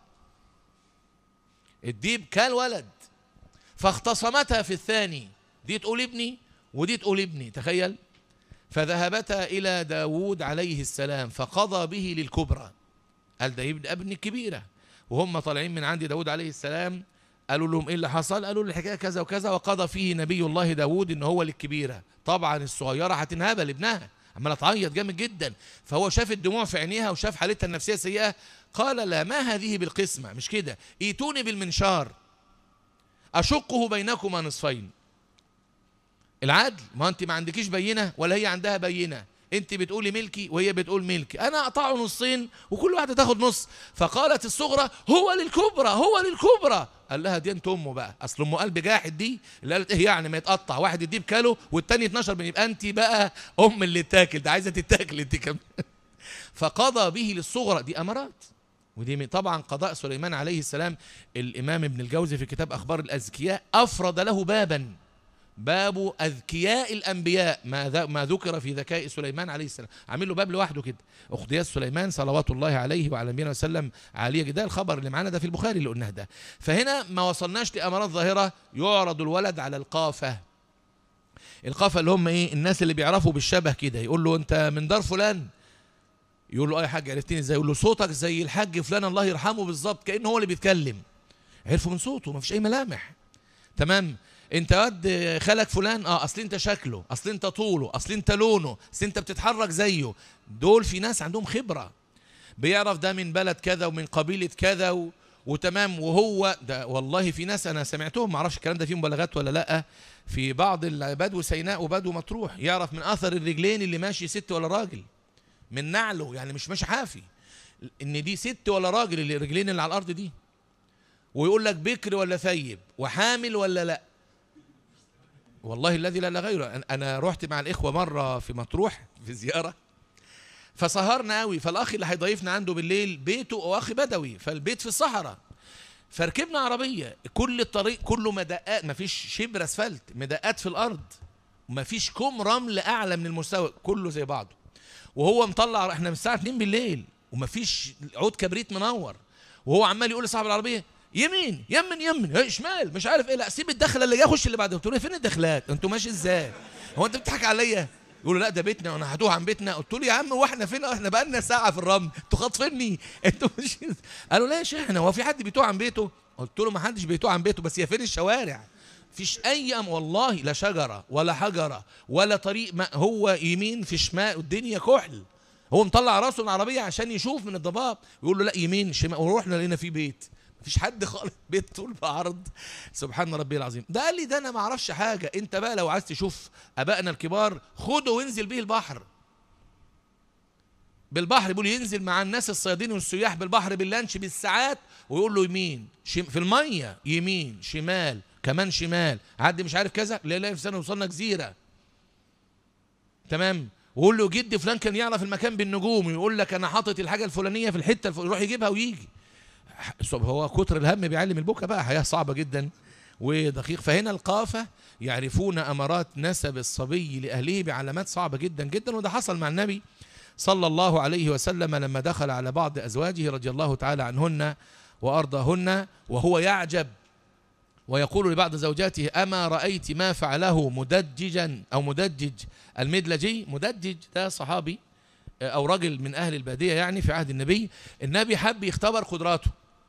الديب كان ولد فاختصمتها في الثاني دي تقول ابني ودي تقول ابني تخيل فذهبتا إلى داود عليه السلام فقضى به للكبرى قال ده ابن ابن الكبيرة وهم طالعين من عند داود عليه السلام قالوا لهم ايه اللي حصل قالوا الحكايه كذا وكذا وقضى فيه نبي الله داود ان هو للكبيره طبعا الصغيره هتنهبل ابنها عماله تعيط جامد جدا فهو شاف الدموع في عينيها وشاف حالتها النفسيه سيئه قال لا ما هذه بالقسمه مش كده ايتوني بالمنشار اشقه بينكما نصفين العدل ما انت ما عندكيش بينه ولا هي عندها بينه انت بتقولي ملكي وهي بتقول ملكي انا اقطعه نصين وكل واحده تاخد نص فقالت الصغرى هو للكبرى هو للكبرى قال لها دي انت امه بقى اصل ام قلب جاحد دي اللي قالت ايه يعني ما يتقطع واحد يديه بكاله والتاني 12 يبقى انت بقى ام اللي تاكل ده عايزه تتاكل انت كمان فقضى به للصغرى دي امارات ودي طبعا قضاء سليمان عليه السلام الامام ابن الجوزي في كتاب اخبار الاذكياء افرد له بابا باب اذكياء الانبياء ما ذ- ما ذكر في ذكاء سليمان عليه السلام عامل له باب لوحده كده اخديات سليمان صلوات الله عليه وعلى نبينا وسلم عاليه جدا ده الخبر اللي معانا ده في البخاري اللي قلناه ده فهنا ما وصلناش لامارات ظاهره يعرض الولد على القافه القافه اللي هم ايه الناس اللي بيعرفوا بالشبه كده يقول له انت من دار فلان يقول له اه يا حاج عرفتني ازاي يقول له صوتك زي الحاج فلان الله يرحمه بالظبط كانه هو اللي بيتكلم عرفوا من صوته ما فيش اي ملامح تمام انت واد خالك فلان اه اصل انت شكله اصل انت طوله اصل انت لونه اصل انت بتتحرك زيه دول في ناس عندهم خبره بيعرف ده من بلد كذا ومن قبيله كذا و... وتمام وهو ده والله في ناس انا سمعتهم ما اعرفش الكلام ده فيه مبالغات ولا لا في بعض البدو سيناء وبدو مطروح يعرف من اثر الرجلين اللي ماشي ست ولا راجل من نعله يعني مش ماشي حافي ان دي ست ولا راجل اللي الرجلين اللي على الارض دي ويقول لك بكر ولا ثيب وحامل ولا لا والله الذي لا اله غيره أنا- انا رحت مع الاخوه مره في مطروح في زياره فسهرنا قوي فالاخ اللي هيضيفنا عنده بالليل بيته اخ بدوي فالبيت في الصحراء فركبنا عربيه كل الطريق كله مدقات مفيش شبر اسفلت مدقات في الارض ومفيش كوم رمل اعلى من المستوى كله زي بعضه وهو مطلع احنا من الساعه 2 بالليل ومفيش عود كبريت منور وهو عمال يقول لصاحب العربيه يمين يمن يمن إيه، شمال مش عارف ايه لا سيب الدخله اللي جايه خش اللي بعدها قلت له فين الدخلات انتوا ماشي ازاي هو انت بتضحك عليا يقول له لا ده بيتنا وانا هتوه عن بيتنا قلت له يا عم واحنا فين احنا بقالنا ساعه في الرمل انتوا خاطفيني انتوا مش قالوا لا يا شيخنا هو في حد بيتوه عن بيته قلت له ما حدش بيتوه عن بيته بس هي فين الشوارع فيش اي أم والله لا شجره ولا حجره ولا طريق ما هو يمين في شمال الدنيا كحل هو مطلع راسه من العربيه عشان يشوف من الضباب يقول له لا يمين شمال ورحنا لقينا في بيت مفيش حد خالص بيت طول بعرض سبحان ربي العظيم ده قال لي ده انا ما اعرفش حاجه انت بقى لو عايز تشوف ابائنا الكبار خده وانزل بيه البحر بالبحر بيقول ينزل مع الناس الصيادين والسياح بالبحر باللانش بالساعات ويقول له يمين شم في الميه يمين شمال كمان شمال عدي مش عارف كذا لا لا في سنه وصلنا جزيره تمام ويقول له جدي فلان كان يعرف المكان بالنجوم ويقول لك انا حاطط الحاجه الفلانيه في الحته الف... يروح يجيبها ويجي طب هو كتر الهم بيعلم البكا بقى حياه صعبه جدا ودقيق فهنا القافه يعرفون امارات نسب الصبي لاهله بعلامات صعبه جدا جدا وده حصل مع النبي صلى الله عليه وسلم لما دخل على بعض ازواجه رضي الله تعالى عنهن وارضاهن وهو يعجب ويقول لبعض زوجاته أما رأيت ما فعله مدججا أو مدجج المدلجي مدجج ده صحابي أو رجل من أهل البادية يعني في عهد النبي النبي حب يختبر قدراته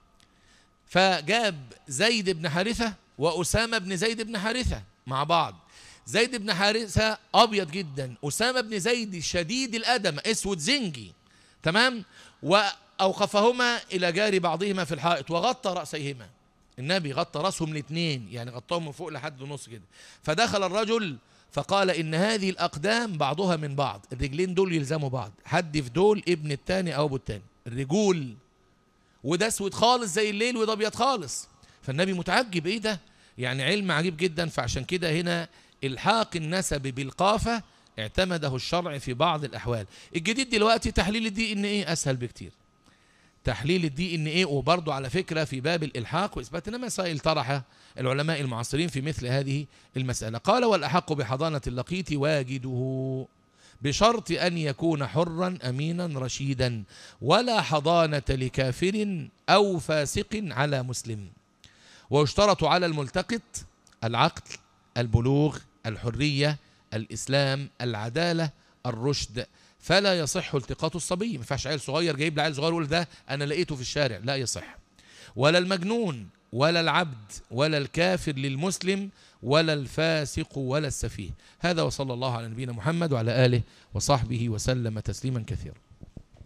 فجاب زيد بن حارثة وأسامة بن زيد بن حارثة مع بعض زيد بن حارثة أبيض جدا أسامة بن زيد شديد الأدم أسود زنجي تمام وأوقفهما إلى جار بعضهما في الحائط وغطى رأسيهما النبي غطى راسهم الاثنين يعني غطاهم من فوق لحد نص كده فدخل الرجل فقال ان هذه الاقدام بعضها من بعض الرجلين دول يلزموا بعض حد في دول ابن التاني او ابو التاني الرجول وده اسود خالص زي الليل وده ابيض خالص فالنبي متعجب ايه ده يعني علم عجيب جدا فعشان كده هنا الحاق النسب بالقافه اعتمده الشرع في بعض الاحوال الجديد دلوقتي تحليل الدي ان ايه اسهل بكتير تحليل الدي ان ايه وبرضه على فكره في باب الالحاق واثبات مسائل طرحها العلماء المعاصرين في مثل هذه المساله قال والاحق بحضانه اللقيط واجده بشرط ان يكون حرا امينا رشيدا ولا حضانه لكافر او فاسق على مسلم ويشترط على الملتقط العقل البلوغ الحريه الاسلام العداله الرشد فلا يصح التقاط الصبي ما ينفعش عيل صغير جايب لعيل صغير يقول ده انا لقيته في الشارع لا يصح ولا المجنون ولا العبد ولا الكافر للمسلم ولا الفاسق ولا السفيه هذا وصلى الله على نبينا محمد وعلى اله وصحبه وسلم تسليما كثيرا